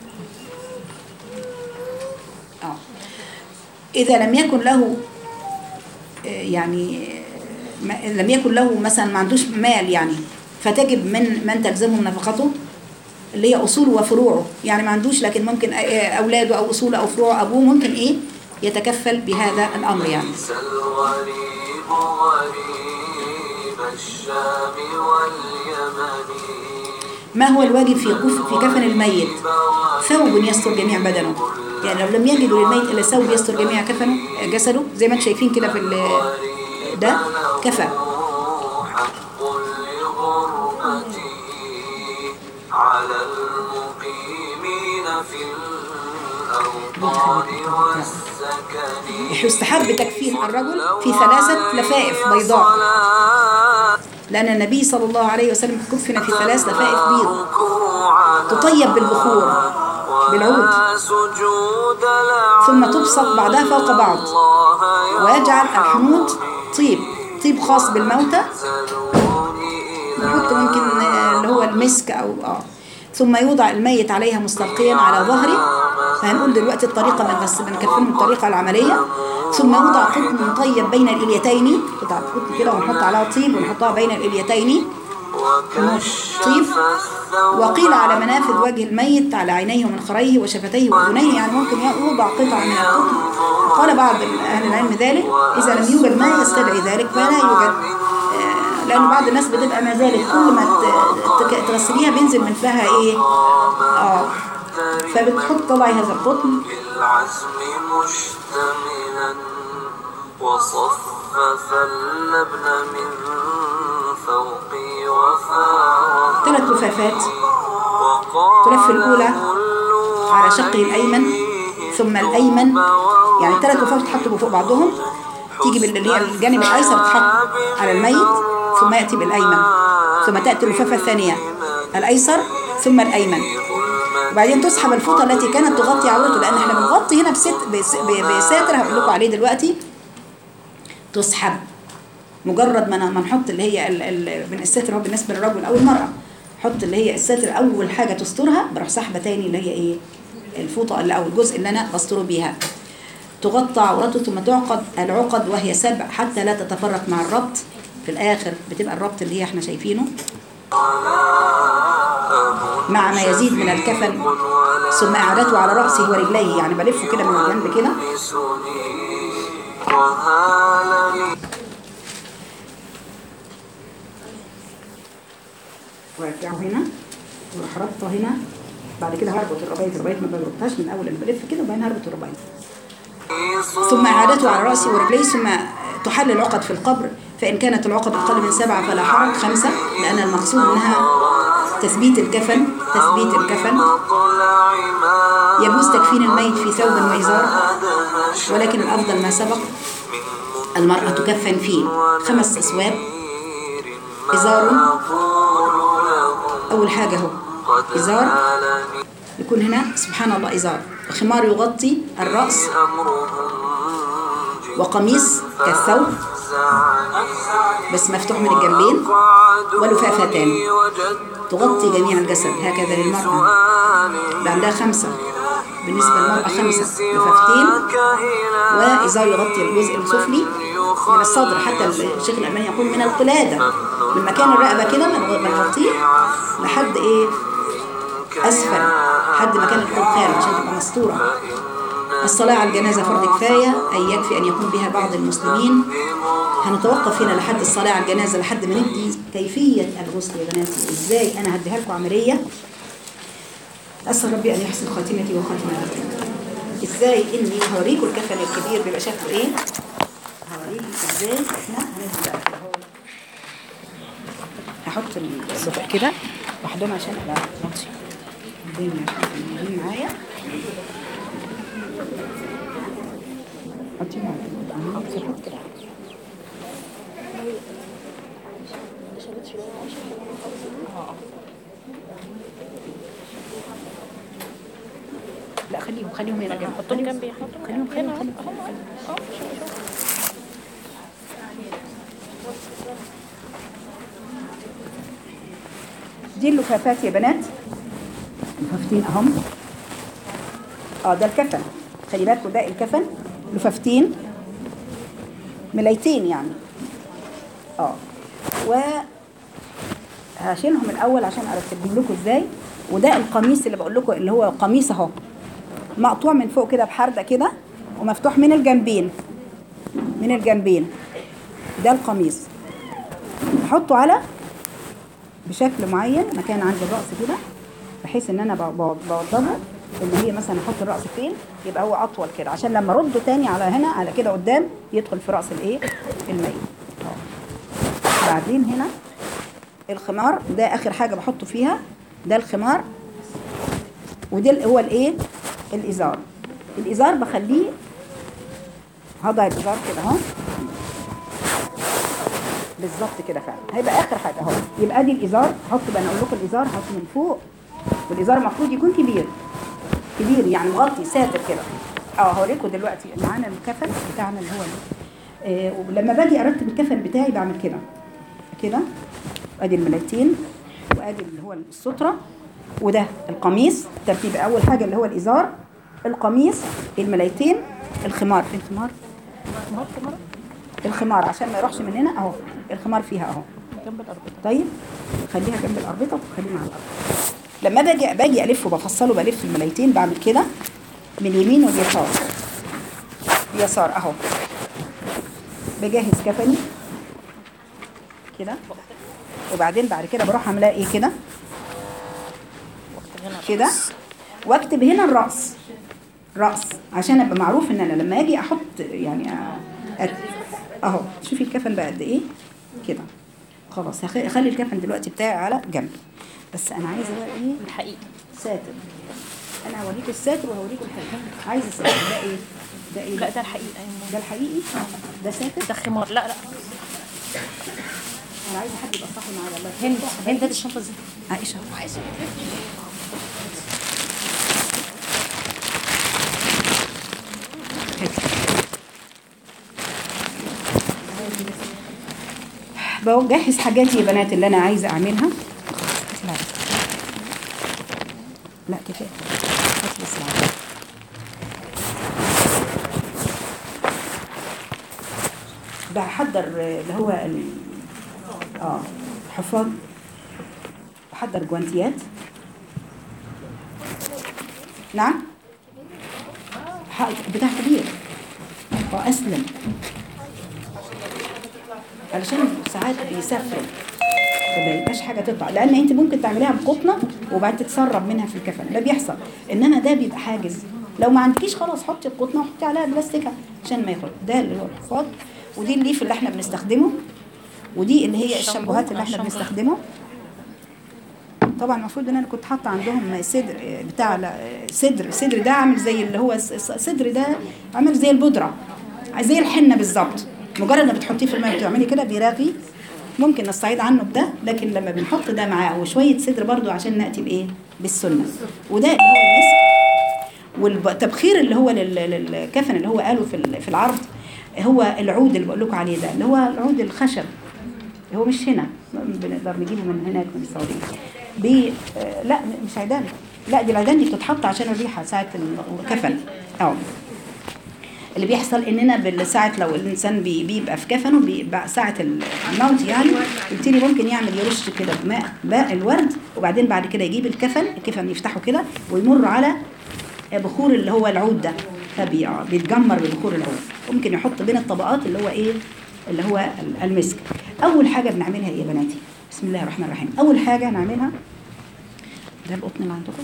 آه. إذا لم يكن له آه، يعني آه، ما- لم يكن له مثلا ما عندوش مال يعني فتجب من من تلزمه نفقته اللي هي أصوله وفروعه يعني ما عندوش لكن ممكن آه، أولاده أو أصوله أو فروع أبوه ممكن إيه يتكفل بهذا الأمر يعني ليس الغريب غريب الشام واليمن ما هو الواجب في كف في كفن الميت ثوب يستر جميع بدنه يعني لو لم يجدوا للميت الا ثوب يستر جميع كفنه جسده زي ما انتم شايفين كده في ال- ده كفى حق لغربتي على المقيمين في الأوطان والسكن يستحب تكفين الرجل في ثلاثة لفائف بيضاء لأن النبي صلى الله عليه وسلم كفن في ثلاث لفائف بيض تطيب بالبخور بالعود سجود ثم تبسط بعضها فوق بعض ويجعل الحنوط طيب طيب خاص بالموتى نحط ممكن آه، اللي هو المسك أو آه ثم يوضع الميت عليها مستلقيا على ظهره فهنقول دلوقتي الطريقة من بس بنكفلهم الطريقة العملية ثم يوضع قطن طيب بين الإليتين قطعة قطن كده ونحط عليها طيب ونحطها بين الإليتين حنوط طيب وقيل على منافذ وجه الميت على عينيه ومنخريه وشفتيه وأذنيه يعني ممكن يوضع قطعة من القطن قال بعض أهل العلم ذلك إذا لم يوجد ما يستدعي ذلك فلا يوجد آه، لأن بعض الناس بتبقى ما زالت كل ما ت- تك- تغسليها بينزل من فيها إيه آه فبتحط طلعي هذا القطن بالعزم مشتملا وصفف اللبن من فوقي وفاق ثلاث لفافات وقال تلف الأولى على شقه الأيمن ثم الأيمن يعني ثلاث لفاف تحطوا فوق بعضهم تيجي بال- اللي هي الجانب الأيسر تحط على الميت ثم يأتي بالأيمن ثم تأتي اللفافة الثانية الأيسر ثم الأيمن وبعدين تسحب الفوطة التي كانت تغطي عورته لأن احنا بنغطي هنا بست بس- ب- بساتر هقول لكم عليه دلوقتي تسحب مجرد ما ن- ما نحط اللي هي ال- ال- من الستر هو بالنسبه للرجل او المراه حط اللي هي الستر اول حاجه تسترها بروح سحبه تاني اللي هي ايه الفوطه اللي او الجزء اللي انا بستره بيها تغطى عورته ثم تعقد العقد وهي سبع حتى لا تتفرق مع الربط في الاخر بتبقى الربط اللي هي احنا شايفينه مع ما يزيد من الكفن ثم اعادته على راسه ورجليه يعني بلفه كده من الجنب كده وهال لي وارجعه هنا واروح رابطه هنا بعد كده هربط الربايط الربايط ما بربطهاش من اول انا بلف كده وبعدين هربط الربايط ثم اعادته على راسه ورجليه ثم تحل العقد في القبر فان كانت العقد اقل من سبعه فلا حرج خمسه لان المقصود انها تثبيت الكفن تثبيت الكفن طلع ما يجوز تكفين الميت في ثوب وازار ولكن الافضل ما سبق المراه تكفن فيه خمس اسواب ازار اول حاجه هو ازار يكون هنا سبحان الله ازار وخمار يغطي الراس وقميص كالثوب بس مفتوح من الجنبين ولفافتان تغطي جميع الجسد هكذا للمرأة ده عندها خمسة بالنسبة للمرأة خمسة لفافتين وإزار يغطي الجزء السفلي من الصدر حتى الشيخ الألماني يقول من القلادة من مكان الرقبة كده بنغ- بنغطيه لحد إيه أسفل لحد مكان الخلخال عشان تبقى مستورة الصلاة على الجنازة فرض كفاية أي يكفي أن يقوم بها بعض المسلمين هنتوقف هنا لحد الصلاة على الجنازة لحد ما ندي كيفية الغسل يا بناتي إزاي أنا هديها لكم عملية أسأل ربي أن يحسن خاتمتي وخاتمتكم إزاي إني هوريكم الكفن الكبير بيبقى شكله إيه هوريكم إزاي إحنا هنبدأ أهو. هحط الصفح كده واحدهم عشان أبقى ماشي الدنيا عشان تنزل معايا حطي معايا حط صفحات كده لا خليهم خليهم هنا جنب حطهم جنبي حطهم خليهم خليهم هنا خليهم اهو اهو شوف شوف دي اللفافات يا بنات لفافتين اهم اه ده الكفن خلي بالكوا ده الكفن لفافتين ملايتين يعني اه و هشيلهم الاول عشان ارتبهم لكم ازاي وده القميص اللي بقول لكم اللي هو قميص اهو مقطوع من فوق كده بحرده كده ومفتوح من الجنبين من الجنبين ده القميص احطه على بشكل معين مكان عند الراس كده بحيث ان انا ب- ب- بوضبه ان هي مثلا احط الراس فين يبقى هو اطول كده عشان لما ارده تاني على هنا على كده قدام يدخل في راس الايه الميت أهو. بعدين هنا الخمار ده اخر حاجه بحطه فيها ده الخمار وده ال- هو الايه الازار الازار بخليه هضع الازار كده اهو بالظبط كده فعلا هيبقى اخر حاجه اهو يبقى دي الازار حط بقى انا اقول لكم الازار حط من فوق والازار المفروض يكون كبير كبير يعني مغطي ساتر كده اه هوريكم دلوقتي معانا الكفن بتاعنا اللي هو آه ولما باجي ارتب الكفن بتاعي بعمل كده كده ادي الملايتين وادي اللي هو الستره وده القميص ترتيب اول حاجه اللي هو الازار القميص الملايتين الخمار فين الخمار الخمار عشان ما يروحش من هنا اهو الخمار فيها اهو جنب الاربطه طيب خليها جنب الاربطه وخليه مع الاربطه لما باجي باجي الف وبفصله بلف الملايتين بعمل كده من اليمين واليسار اليسار اهو بجهز كفني كده وبعدين بعد كده بروح عاملاه ايه كده كده واكتب هنا الراس راس عشان ابقى معروف ان انا لما اجي احط يعني أ- أ- اهو شوفي الكفن بقى قد ايه كده خلاص هخ- هخلي الكفن دلوقتي بتاعي على جنب بس انا عايزه بقى ايه الحقيقي ساتر انا هوريك الساتر وهوريك الحقيقي عايزه الساتر ده ايه ده ايه لا ده الحقيقي أيوة. ده الحقيقي ده ساتر ده خمار لا لا انا عايزه حد يبقى صاحي معايا الله هند يخليك. هند هات الشنطه دي عائشه عائشه بجهز حاجاتي يا بنات اللي انا عايزه اعملها لا لا كفايه هات بس العجل. بحضر اللي هو ال... اه حفاظ بحضر جوانتيات نعم ح- بتاع كبير واسلم علشان ساعات بيسافروا فما يبقاش حاجه تطلع لان انت ممكن تعمليها بقطنه وبعد تتسرب منها في الكفن ده بيحصل انما ده بيبقى حاجز لو ما عندكيش خلاص حطي القطنه وحطي عليها بلاستيكه عشان ما يخرج ده اللي هو الحفاظ ودي الليف اللي احنا بنستخدمه ودي اللي هي الشامبوهات اللي احنا الشامبو. بنستخدمه طبعا المفروض ان انا كنت حاطه عندهم صدر بتاع لا، صدر صدر ده عامل زي اللي هو الس- صدر ده عامل زي البودره زي الحنه بالظبط مجرد ما بتحطيه في الماء بتعملي كده بيراغي ممكن نستعيد عنه بده لكن لما بنحط ده معاه وشويه صدر برضو عشان ناتي بايه بالسنه وده اللي هو المسك والتبخير اللي هو لل- للكفن اللي هو قاله في ال- في العرض هو العود اللي بقول لكم عليه ده اللي هو العود الخشب هو مش هنا بنقدر نجيبه من هناك من السعوديه بي آه، لا م- مش عيدان لا دي العيدان دي بتتحط عشان الريحه ساعه الكفن اه اللي بيحصل اننا بال- ساعه لو الانسان بي- بيبقى في كفنه بيبقى ساعه الموت يعني يبتدي ممكن يعمل يرش كده بماء ماء الورد وبعدين بعد كده يجيب الكفن الكفن يفتحه كده ويمر على بخور اللي هو العود ده فبيتجمر ببخور العود ممكن يحط بين الطبقات اللي هو ايه اللي هو ال- المسك اول حاجه بنعملها ايه يا بناتي بسم الله الرحمن الرحيم اول حاجه نعملها ده القطن اللي عندكم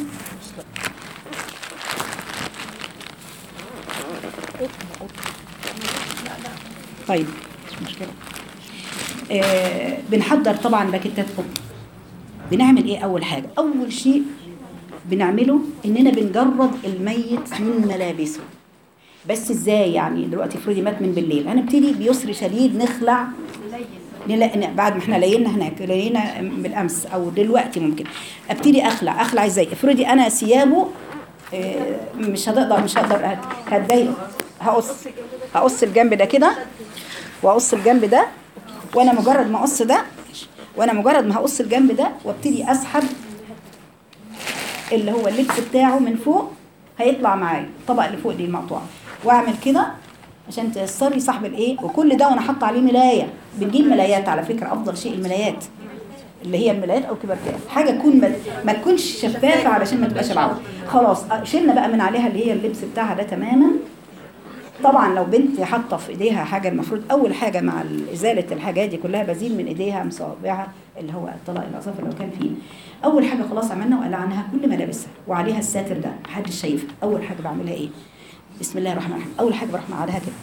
طيب مش مشكله آه بنحضر طبعا باكيتات قطن بنعمل ايه اول حاجه اول شيء بنعمله اننا بنجرد الميت من ملابسه بس ازاي يعني دلوقتي افرضي مات من بالليل هنبتدي بيسر شديد نخلع نلا- بعد ما احنا لينا هناك لينا بالامس او دلوقتي ممكن ابتدي اخلع اخلع ازاي افرضي انا ثيابه آه، مش هتقدر مش هقدر هت- هتضايقه هقص هقص الجنب ده كده واقص الجنب ده وانا مجرد ما اقص ده وانا مجرد ما هقص الجنب ده وابتدي اسحب اللي هو اللبس بتاعه من فوق هيطلع معايا الطبقه اللي فوق دي المقطوعه واعمل كده عشان تيسري صاحب الايه وكل ده وانا حاطه عليه ملايه بنجيب ملايات على فكره افضل شيء الملايات اللي هي الملايات او كبرتات حاجه تكون ما, ما تكونش شفافه علشان ما تبقاش العوره خلاص آه، شلنا بقى من عليها اللي هي اللبس بتاعها ده تماما طبعا لو بنت حاطه في ايديها حاجه المفروض اول حاجه مع ازاله الحاجات دي كلها بزيل من ايديها مصابعها اللي هو الطلاق الاظافر لو كان فيه اول حاجه خلاص عملنا وقلع عنها كل ملابسها وعليها الساتر ده محدش شايفها اول حاجه بعملها ايه بسم الله الرحمن الرحيم اول حاجه بروح معادها كده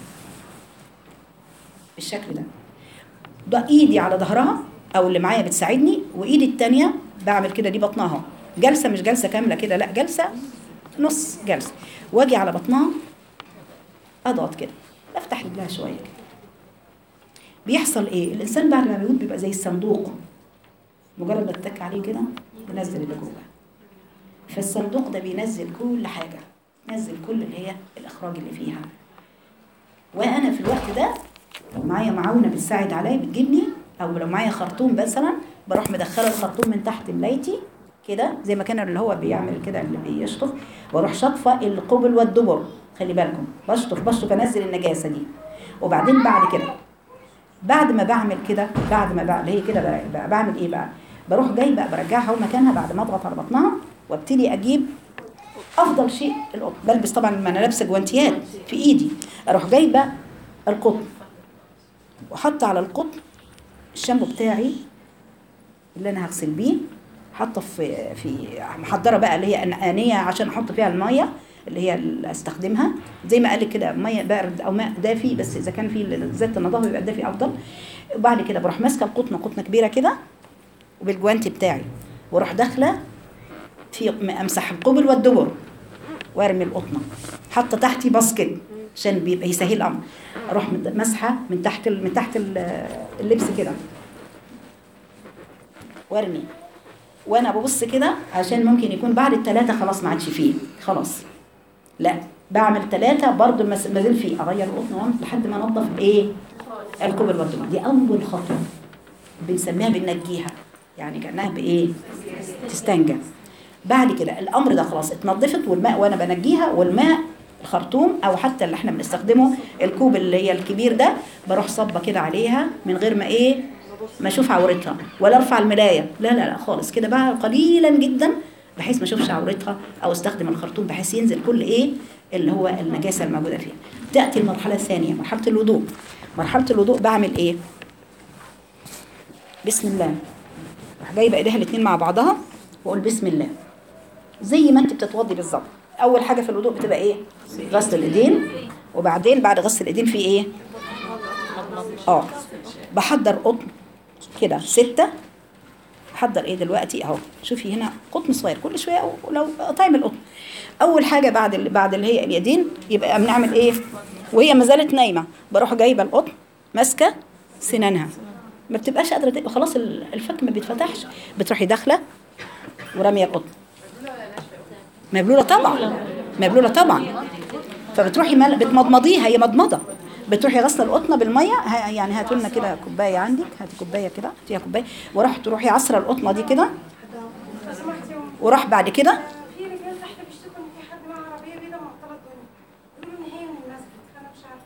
بالشكل ده ده ايدي على ظهرها او اللي معايا بتساعدني وايدي التانية بعمل كده دي بطنها جلسه مش جلسه كامله كده لا جلسه نص جلسه واجي على بطنها اضغط كده افتح رجلها شويه كده بيحصل ايه الانسان بعد ما بيموت بيبقى زي الصندوق مجرد ما تتك عليه كده بينزل اللي جوه فالصندوق ده بينزل كل حاجه نزل كل اللي هي الاخراج اللي فيها وانا في الوقت ده لو معايا معاونه بتساعد عليا بتجيبني او لو معايا خرطوم مثلا بروح مدخله الخرطوم من تحت ملايتي كده زي ما كان اللي هو بيعمل كده اللي بيشطف واروح شاطفه القبل والدبر خلي بالكم بشطف بشطف انزل النجاسه دي وبعدين بعد كده بعد ما بعمل كده بعد ما بعمل هي كده بقى- بقى بعمل ايه بقى بروح جايبه برجعها اهو مكانها بعد ما اضغط على بطنها وابتدي اجيب افضل شيء القطن بلبس طبعا ما انا لابسه جوانتيات في ايدي اروح جايبه القطن وحط على القطن الشامبو بتاعي اللي انا هغسل بيه حاطه في في محضره بقى اللي هي انيه عشان احط فيها الميه اللي هي اللي استخدمها زي ما قال لك كده ميه بارد او ماء دافي بس اذا كان في زيت النظافه يبقى الدافي افضل وبعد كده بروح ماسكه القطنه قطنه كبيره كده وبالجوانتي بتاعي واروح داخله في امسح القبل والدبر وارمي القطنه حاطه تحتي باسكت عشان بيبقى يسهل الامر اروح مد- مسحه من تحت ال- من تحت ال- اللبس كده وارمي وانا ببص كده عشان ممكن يكون بعد الثلاثه خلاص ما عادش فيه خلاص لا بعمل ثلاثه برضه ما ما زال فيه اغير القطن وأعمل لحد ما انضف ايه الكوبل والدبر دي اول خطوه بنسميها بننجيها يعني كانها بايه تستنجى بعد كده الامر ده خلاص اتنضفت والماء وانا بنجيها والماء الخرطوم او حتى اللي احنا بنستخدمه الكوب اللي هي الكبير ده بروح صبه كده عليها من غير ما ايه ما اشوف عورتها ولا ارفع الملايه لا لا لا خالص كده بقى قليلا جدا بحيث ما اشوفش عورتها او استخدم الخرطوم بحيث ينزل كل ايه اللي هو النجاسه الموجوده فيها تاتي المرحله الثانيه مرحله الوضوء مرحله الوضوء بعمل ايه بسم الله راح جايبه ايديها الاثنين مع بعضها واقول بسم الله زي ما انت بتتوضي بالظبط اول حاجه في الوضوء بتبقى ايه غسل الايدين وبعدين بعد غسل الايدين في ايه اه بحضر قطن كده ستة بحضر ايه دلوقتي اهو شوفي هنا قطن صغير كل شويه لو طعم القطن اول حاجه بعد ال- بعد اللي هي اليدين يبقى بنعمل ايه وهي ما زالت نايمه بروح جايبه القطن ماسكه سنانها ما بتبقاش قادره تبقى خلاص ال- الفك ما بيتفتحش بتروحي داخله وراميه القطن مبلوله طبعا مبلوله طبعا فبتروحي مل... بتمضمضيها هي مضمضه بتروحي غسله القطنه بالميه ه... يعني هاتوا لنا كده كوبايه عندك هاتي كوبايه كده فيها كوبايه وراح تروحي عصره القطنه دي كده وراح بعد كده في رجال تحت بيشتكوا ان في حد معاه عربيه بيضاء معطله الدنيا بيقولوا ان هي من المسجد فانا مش عارفه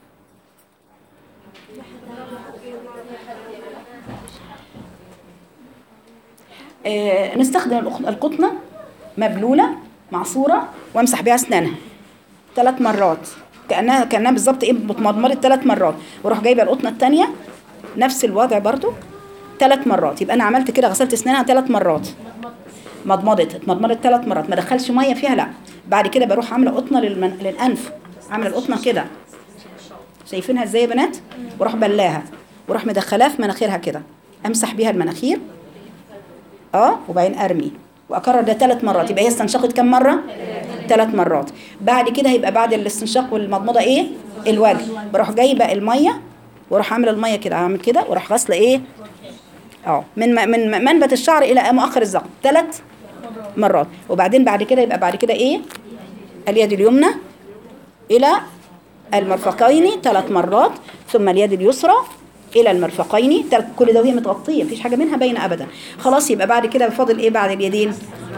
آه نستخدم الأخ- القطنه مبلوله معصوره وامسح بيها اسنانها ثلاث مرات كانها كانها بالظبط ايه متمضمضت ثلاث مرات واروح جايبه القطنه الثانيه نفس الوضع برضو ثلاث مرات يبقى انا عملت كده غسلت اسنانها ثلاث مرات مضمضت اتمضمضت ثلاث مرات ما دخلش ميه فيها لا بعد كده بروح عامله قطنه للمن... للانف عامله القطنه كده شايفينها ازاي يا بنات واروح بلاها واروح مدخلاه في مناخيرها كده امسح بيها المناخير اه وبعدين ارمي واكرر ده ثلاث مرات يبقى هي استنشقت كم مره ثلاث مرات بعد كده هيبقى بعد الاستنشاق والمضمضه ايه الوجه بروح جايبه الميه واروح عامله الميه كده اعمل كده واروح غاسله ايه اه من م- من منبت الشعر الى مؤخر الذقن ثلاث مرات وبعدين بعد كده يبقى بعد كده ايه اليد اليمنى الى المرفقين ثلاث مرات ثم اليد اليسرى الى المرفقين تلات- كل ده وهي متغطيه مفيش حاجه منها باينه ابدا خلاص يبقى بعد كده فاضل ايه بعد اليدين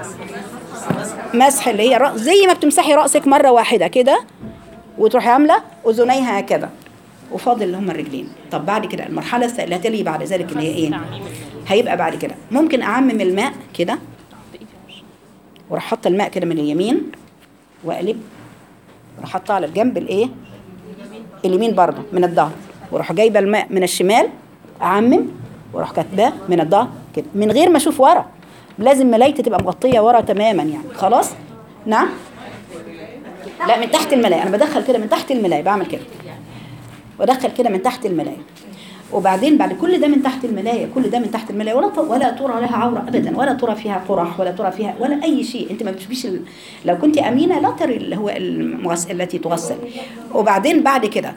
مسح اللي هي رأس زي ما بتمسحي راسك مره واحده كده وتروحي عامله اذنيها هكذا وفاضل اللي هم الرجلين طب بعد كده المرحله الس- اللي هتلي بعد ذلك اللي هي ايه هيبقى بعد كده ممكن اعمم الماء كده واروح حاطه الماء كده من اليمين واقلب واروح حاطاه على الجنب الايه اليمين برضه من الظهر واروح جايبه الماء من الشمال اعمم واروح كاتباه من الظهر كده من غير ما اشوف ورا لازم ملايتي تبقى مغطيه ورا تماما يعني خلاص نعم لا من تحت الملايه انا بدخل كده من تحت الملايه بعمل كده وادخل كده من تحت الملايه وبعدين بعد كل ده من تحت الملايه كل ده من تحت الملايه ولا ط- ولا ترى لها عوره ابدا ولا ترى فيها قرح ولا ترى فيها ولا اي شيء انت ما بتشوفيش ال... لو كنت امينه لا تري اللي هو المغس... التي تغسل وبعدين بعد كده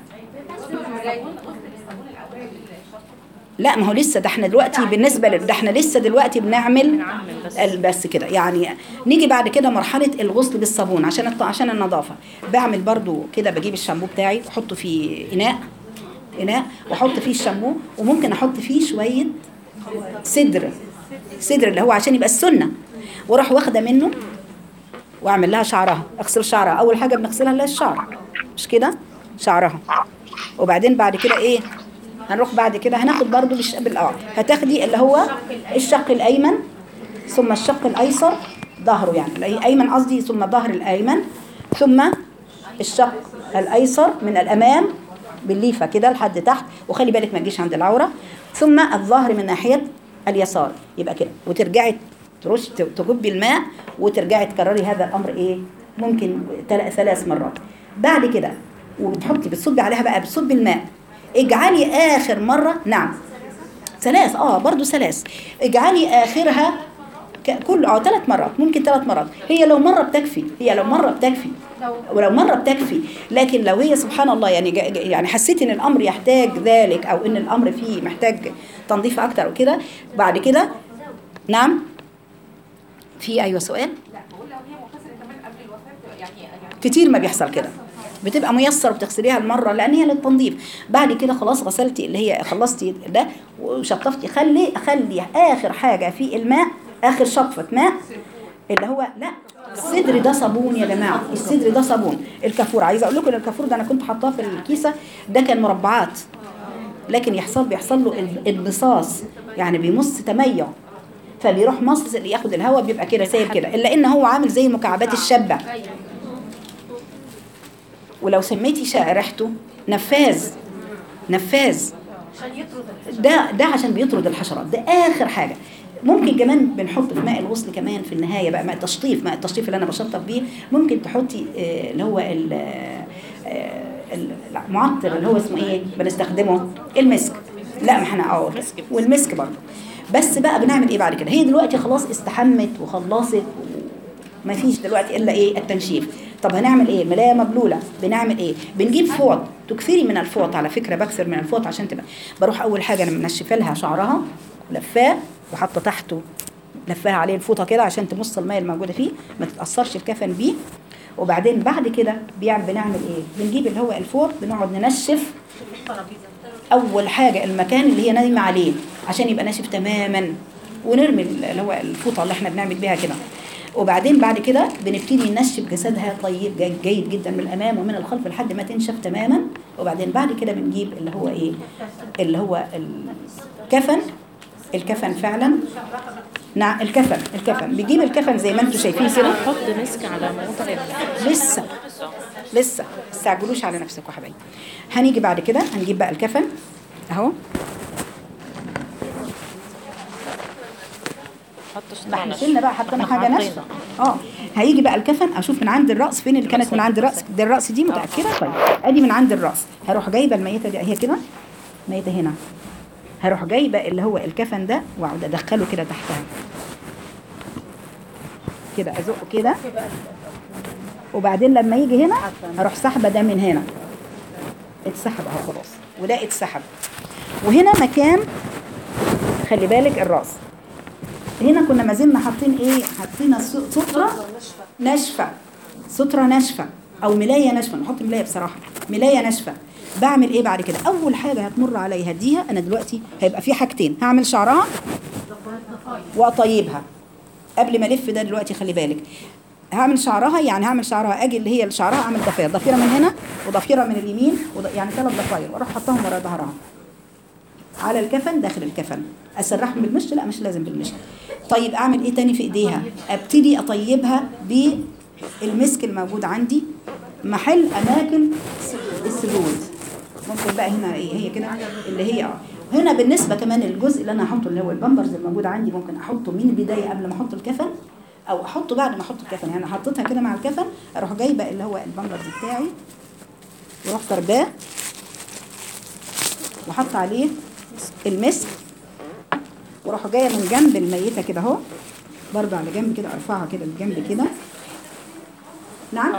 لا ما هو لسه ده احنا دلوقتي بالنسبه لل- ده احنا لسه دلوقتي بنعمل ال- بس كده يعني نيجي بعد كده مرحله الغسل بالصابون عشان الط- عشان النظافه بعمل برضو كده بجيب الشامبو بتاعي احطه في اناء اناء واحط فيه الشامبو وممكن احط فيه شويه صدر صدر اللي هو عشان يبقى السنه واروح واخده منه واعمل لها شعرها اغسل شعرها اول حاجه بنغسلها لها الشعر مش كده شعرها وبعدين بعد كده ايه هنروح بعد كده هناخد برضو بالش... بالاه هتاخدي اللي هو الشق الايمن ثم الشق الايسر ظهره يعني الايمن قصدي ثم ظهر الايمن ثم الشق الايسر من الامام بالليفه كده لحد تحت وخلي بالك ما تجيش عند العوره ثم الظهر من ناحيه اليسار يبقى كده وترجعي ترش تجبي الماء وترجعي تكرري هذا الامر ايه ممكن تل- ثلاث مرات بعد كده وبتحطي بتصبي عليها بقى بتصبي الماء اجعلي اخر مره نعم ثلاث اه برضو ثلاث اجعلي اخرها ك- كل اه ثلاث مرات ممكن ثلاث مرات هي لو مره بتكفي هي لو مره بتكفي ولو مره بتكفي لكن لو هي سبحان الله يعني جا- جا- يعني حسيت ان الامر يحتاج ذلك او ان الامر فيه محتاج تنظيف اكتر وكده بعد كده نعم في ايوه سؤال كتير ما بيحصل كده بتبقى ميسر وبتغسليها المره لان هي للتنظيف بعد كده خلاص غسلتي اللي هي خلصتي ده وشطفتي خلي خلي اخر حاجه في الماء اخر شطفه ماء اللي هو لا الصدر ده صابون يا جماعه الصدر ده صابون الكافور عايزه اقول لكم ان الكافور ده انا كنت حاطاه في الكيسه ده كان مربعات لكن يحصل بيحصل له ال- انبصاص يعني بيمص تميع فبيروح مص اللي ياخد الهواء بيبقى كده سايب كده الا ان هو عامل زي مكعبات الشبه ولو سميتي شا- ريحته نفاذ نفاذ ده ده عشان بيطرد الحشرات ده اخر حاجه ممكن كمان بنحط في ماء الغسل كمان في النهايه بقى ماء التشطيف ماء التشطيف اللي انا بشطف بيه ممكن تحطي آه، اللي هو ال- آه، ال- المعطر اللي هو اسمه ايه بنستخدمه المسك لا ما احنا اه والمسك برضه بس بقى بنعمل ايه بعد كده هي دلوقتي خلاص استحمت وخلصت ما فيش دلوقتي الا ايه التنشيف طب هنعمل ايه ملايه مبلوله بنعمل ايه بنجيب فوط تكثري من الفوط على فكره بكثر من الفوط عشان تبقى بروح اول حاجه انا منشفه لها شعرها لفاه وحاطه تحته لفاها عليه الفوطه كده عشان تمص الميه الموجوده فيه ما تتاثرش الكفن بيه وبعدين بعد كده بيعمل بنعمل ايه بنجيب اللي هو الفوط بنقعد ننشف اول حاجه المكان اللي هي نايمه عليه عشان يبقى ناشف تماما ونرمي اللي هو الفوطه اللي احنا بنعمل بيها كده وبعدين بعد كده بنبتدي ننشف جسدها طيب جي- جيد جدا من الامام ومن الخلف لحد ما تنشف تماما وبعدين بعد كده بنجيب اللي هو ايه اللي هو الكفن الكفن فعلا نعم الكفن الكفن بيجيب الكفن زي ما انتم شايفين كده حط مسك على موضع لسه لسه ما تستعجلوش على نفسكم يا حبايبي هنيجي بعد كده هنجيب بقى الكفن اهو حط ما احنا شطرة شلنا بقى حطينا احنا حاجه حاطين. ناشفه اه هيجي بقى الكفن اشوف من عند الراس فين اللي كانت من عند الراس ده الراس دي متاكده طيب ادي من عند الراس هروح جايبه الميته دي هي كده ميته هنا هروح جايبه اللي هو الكفن ده واقعد ادخله كده تحتها كده ازقه كده وبعدين لما يجي هنا هروح سحبه ده من هنا اتسحب اهو خلاص وده اتسحب وهنا مكان خلي بالك الراس هنا كنا ما زلنا حاطين ايه حاطين الس- ستره ناشفه ستره ناشفه او ملايه ناشفه نحط ملايه بصراحه ملايه ناشفه بعمل ايه بعد كده اول حاجه هتمر عليا هديها انا دلوقتي هيبقى في حاجتين هعمل شعرها واطيبها قبل ما الف ده دلوقتي خلي بالك هعمل شعرها يعني هعمل شعرها اجي اللي هي شعرها اعمل ضفيره ضفيره من هنا وضفيره من اليمين وض... يعني ثلاث ضفاير واروح احطهم ورا ظهرها على الكفن داخل الكفن اسرحهم بالمشط لا مش لازم بالمشط طيب اعمل ايه تاني في ايديها ابتدي اطيبها بالمسك الموجود عندي محل اماكن السجود ممكن بقى هنا ايه هي كده اللي هي اه هنا بالنسبه كمان الجزء اللي انا هحطه اللي هو البامبرز الموجود عندي ممكن احطه من البدايه قبل ما احط الكفن او احطه بعد ما احط الكفن يعني حطيتها كده مع الكفن اروح جايبه اللي هو البامبرز بتاعي واروح فرباه واحط عليه المسك واروح جايه من جنب الميته كده اهو برضه على جنب كده ارفعها كده لجنب كده نعم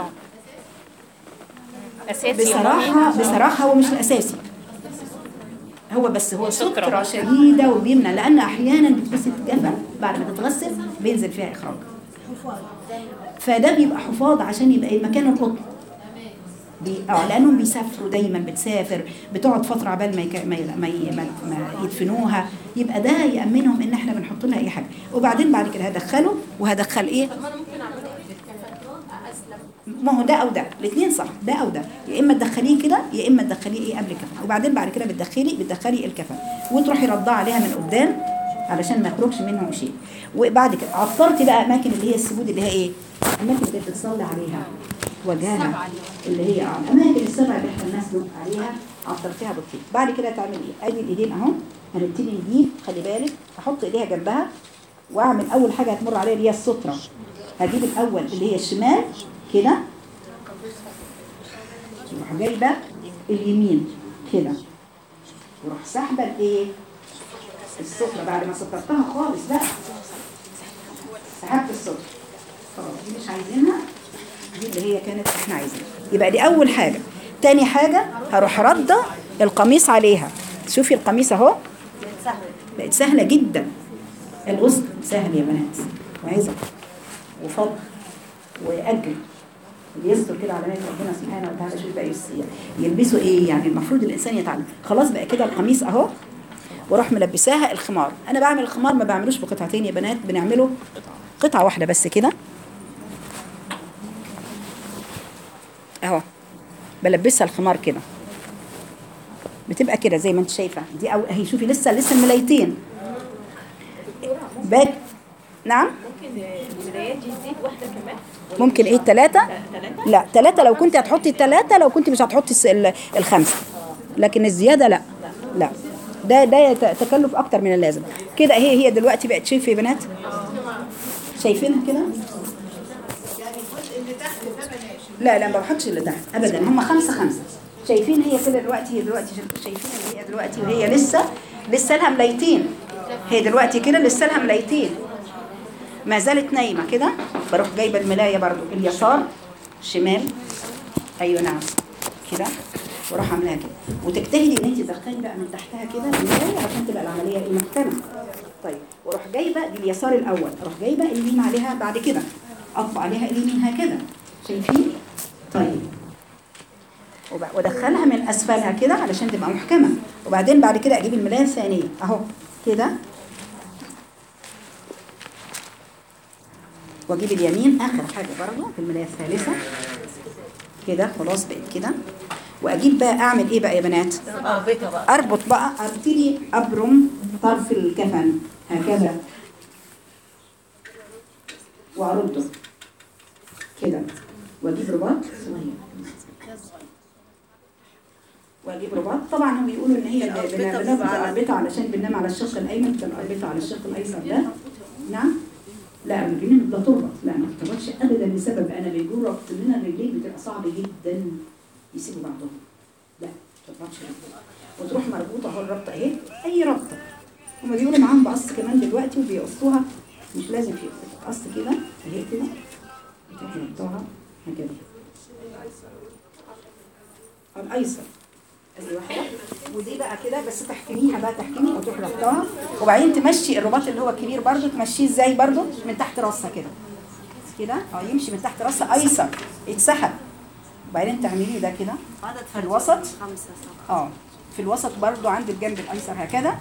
اساسي بصراحة بصراحة هو مش الأساسي هو بس هو سترة. سترة شديدة وبيمنع لأن أحيانا بتبص تتجفن بعد ما تتغسل بينزل فيها إخراج فده بيبقى حفاظ عشان يبقى المكان القطن بي... اه لانهم بيسافروا دايما بتسافر بتقعد فتره عبال ما يك... ما, ي... ما, ي... ما... ما يدفنوها يبقى ده يامنهم ان احنا بنحط لها اي حاجه وبعدين بعد كده هدخله وهدخل ايه ما هو ده او ده الاثنين صح ده او ده يا اما تدخليه كده يا اما تدخليه ايه قبل كده وبعدين بعد كده بتدخلي بتدخلي الكفن وتروحي رضاه عليها من قدام علشان ما يخرجش منه شيء وبعد كده عطرتي بقى اماكن اللي هي السجود اللي هي ايه الاماكن اللي بتصلي عليها وجهها اللي هي اه الاماكن السبع اللي احنا الناس بنقول عليها عطرتيها بالطيب بعد كده تعمل ايه ادي الايدين اهو هنبتدي نجيب خلي بالك احط ايديها جنبها واعمل اول حاجه هتمر عليها اللي هي الستره هجيب الاول اللي هي الشمال كده واروح جايبه اليمين كده واروح ساحبه الايه السفرة بعد ما سطرتها خالص بقى سحبت السفرة خلاص دي مش عايزينها دي اللي هي كانت احنا عايزينها يبقى دي اول حاجة تاني حاجة هروح رده القميص عليها شوفي القميص اهو بقت سهلة جدا الغسل سهل يا بنات وعزة وفضل واجر اللي يستر كده على نية ربنا سبحانه وتعالى شوف بقى يس- يلبسوا ايه يعني المفروض الانسان يتعلم خلاص بقى كده القميص اهو واروح ملبساها الخمار انا بعمل الخمار ما بعملوش بقطعتين يا بنات بنعمله قطعه واحده بس كده اهو بلبسها الخمار كده بتبقى كده زي ما انت شايفه دي او اهي شوفي لسه لسه الملايتين باك نعم ممكن ايه الثلاثة؟ لا ثلاثة لو كنت هتحطي الثلاثة لو كنت مش هتحطي الس- ال- الخمسة لكن الزيادة لا لا ده ده يت- تكلف اكتر من اللازم كده هي هي دلوقتي بقت شايفه يا بنات شايفينها كده لا لا ما بحطش اللي تحت ابدا هم خمسة خمسة شايفين هي كده دلوقتي هي دلوقتي شايفين ان هي دلوقتي وهي لسه لسه لها ملايتين هي دلوقتي كده لسه لها ملايتين ما زالت نايمة كده بروح جايبة الملاية برضو اليسار شمال ايوه نعم كده واروح عاملاها كده وتجتهدي ان انت تدخلي بقى من تحتها كده الملاية عشان تبقى العملية ايه محكمة طيب واروح جايبة دي اليسار الاول اروح جايبة اليمين عليها بعد كده اطبق عليها اليمين هكذا شايفين طيب وب- وادخلها من اسفلها كده علشان تبقى محكمة وبعدين بعد كده اجيب الملاية الثانية اهو كده واجيب اليمين اخر حاجه برضه في الملايه الثالثه كده خلاص بقت كده واجيب بقى اعمل ايه بقى يا بنات اربط بقى ابتدي ابرم طرف الكفن هكذا وارده كده واجيب رباط صغير واجيب رباط طبعا هم بيقولوا ان هي بن- بناخد الاربطه علشان بننام على الشق الايمن فالاربطه على الشق الايسر ده نعم لا الرجلين لا تربط لا ما تربطش ابدا لسبب انا بيقول ربط لنا الرجلين بتبقى صعب جدا يسيبوا بعضهم لا ما تربطش رجلين. وتروح مربوطه اهو الربطه اهي اي ربطه هما بيقولوا معاهم بقص كمان دلوقتي وبيقصوها مش لازم في قص كده اهي كده بتحطها هكذا الايسر ادي واحده ودي بقى كده بس تحكميها بقى تحكمي وتروح ربطها وبعدين تمشي الرباط اللي هو الكبير برضو تمشيه ازاي برضو من تحت راسها كده كده اه يمشي من تحت راسها ايسر يتسحب وبعدين تعملي ده كده في الوسط اه في الوسط برضو عند الجنب الايسر هكذا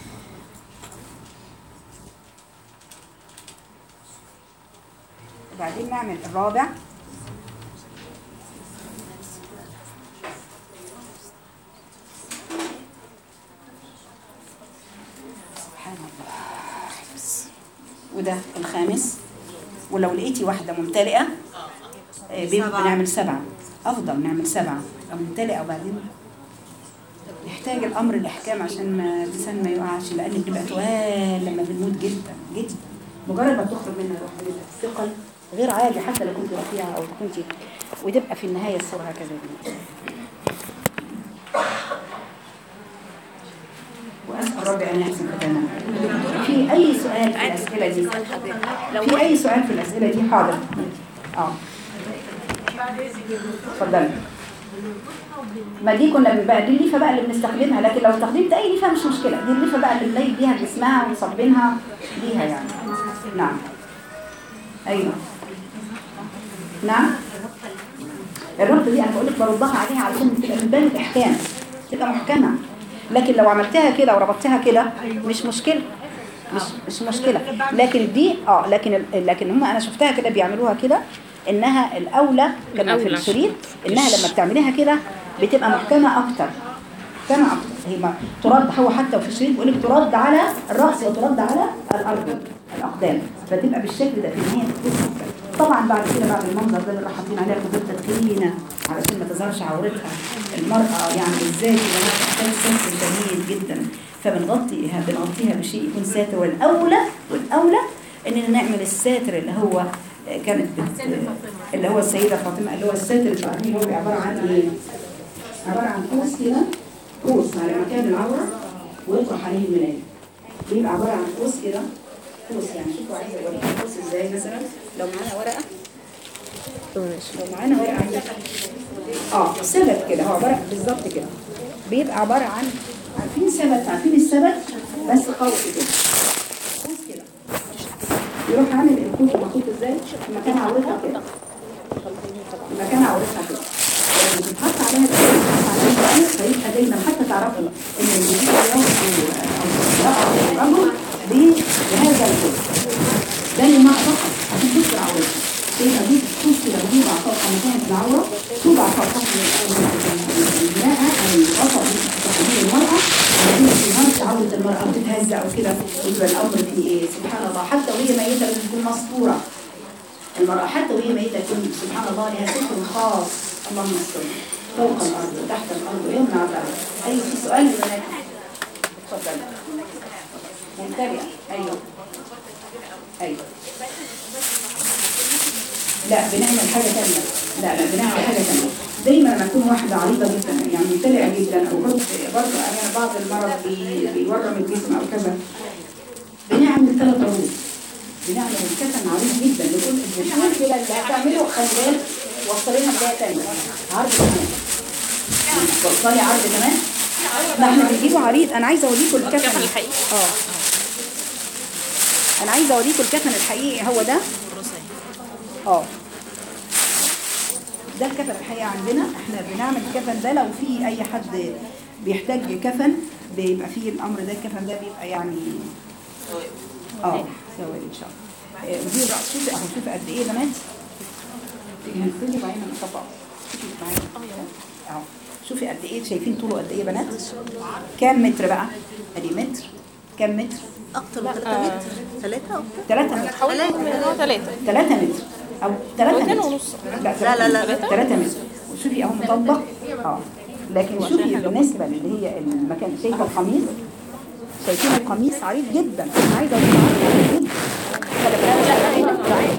وبعدين نعمل الرابع سبحان الله وده الخامس ولو لقيتي واحدة ممتلئة آه، بن- بنعمل سبعة أفضل نعمل سبعة أو ممتلئة وبعدين يحتاج الامر الاحكام عشان ما الانسان ما يقعش لان بتبقى توال لما بنموت جدا جدا مجرد ما بتخرج منها الروح بتبقى ثقل غير عادي حتى لو كنت رفيعه او كنت وتبقى في النهايه الصوره هكذا دي. واسال ربي ان يحسن ختامنا في اي سؤال في الاسئله دي في اي سؤال في الاسئله دي حاضر اه اتفضلي ما دي كنا بقى دي الليفه بقى اللي بنستخدمها لكن لو استخدمت اي ليفه مش مشكله دي الليفه بقى اللي بنلاقي بيها جسمها ونصبنها بيها يعني نعم ايوه نعم الربط دي انا بقول لك بردها عليها علشان تبقى من باب الاحكام تبقى محكمه لكن لو عملتها كده وربطتها كده مش مشكله مش مش مشكله لكن دي اه لكن ال- لكن هم انا شفتها كده بيعملوها كده انها الاولى كما في الشريط انها لما بتعمليها كده بتبقى محكمه اكتر محكمه اكتر هي ما ترد هو حتى في الشريط بيقول لك ترد على الراس وترد على الارض الاقدام فتبقى بالشكل ده في النهايه بتكون طبعا بعد كده بعد المنظر ده بنروح حاطين عليها خطوط تدخينه علشان ما تظهرش عورتها المراه يعني ازاي يبقى تحتاج ستر شديد جدا فبنغطيها بنغطيها بشيء يكون ساتر والاولى والاولى اننا نعمل الساتر اللي هو كانت بت... اللي هو السيده فاطمه اللي هو الساتر اللي عارفين هو عباره عن ايه؟ عباره عن قوس كده قوس على مكان العوره ويطرح عليه الملايه بيبقى عباره عن قوس كده قوس يعني شوفوا عايزه اوريكم قوس ازاي مثلا لو معانا ورقه لو معانا ورقه عندك اه سبت كده هو عباره بالظبط كده بيبقى عباره عن عارفين سبت عارفين السبت بس قوي كده قوس كده يروح عامل الكوت محطوط ازاي مكان عورتها كده مكان عورتها كده لما بتتحط عليها كده بتتحط عليها كده فيبقى دايما حتى تعرفوا ان اللي بيجي يوم او او امرأة او رجل بهذا الكوت ده للماء فقط عشان تذكر عورتها يبقى دي تشوف كده وتوضع فوق مكان العورة توضع فوق الماء أو الغطاء تحديد المرأة وبعدين تظهرش عورة المرأة بتتهز أو كده يبقى الأمر في إيه سبحان الله حتى وهي ميتة لازم تكون مستورة المرأة حتى وهي ميتة تكون سبحان الله لها ستر خاص اللهم استر فوق الأرض وتحت الأرض ويمنع الأرض أيوة في سؤال لبنات اتفضل ممتلئة أيوه أيوه لا بنعمل حاجة تانية لا لا بنعمل حاجة تانية دايما لما تكون واحدة عريضة جدا يعني ممتلئة جدا أو برضه برضه أحيانا بعض المرض بي- بيورم الجسم أو كذا بنعمل ثلاث عروض بنعمل الكتن عريض جدا نقول الدكتور كده اللي هتعمله خلي بالك وصلينا بداية تانية عرض كمان وصلي عرض كمان ما احنا بنجيبه عريض انا عايزه اوريكم الكتن الكفن الحقيقي. اه انا عايزه اوريكم الكفن الحقيقي هو ده اه ده الكفن الحقيقي عندنا احنا بنعمل الكفن ده لو في اي حد بيحتاج كفن بيبقى فيه الامر ده الكفن ده بيبقى يعني اه سواد ان شاء الله آه، ودي الرأس شوفي اهو شوفي قد ايه يا بنات هنبتدي بعدين نطبقه شوفي معايا اهو شوفي قد ايه شايفين طوله قد ايه يا بنات كام متر بقى ادي متر كام متر اكتر من 3 متر 3 او 3 متر حوالي ثلاثة 3 متر او 3 اتنين متر ونص. لا لا، لا، لا. 3 متر وشوفي اهو مطبق اه لكن شوفي بالنسبه اللي هي المكان شايفه القميص شايفين القميص عريض جدا انا عايزه اقول عريض جدا خلي بالك لا، لا،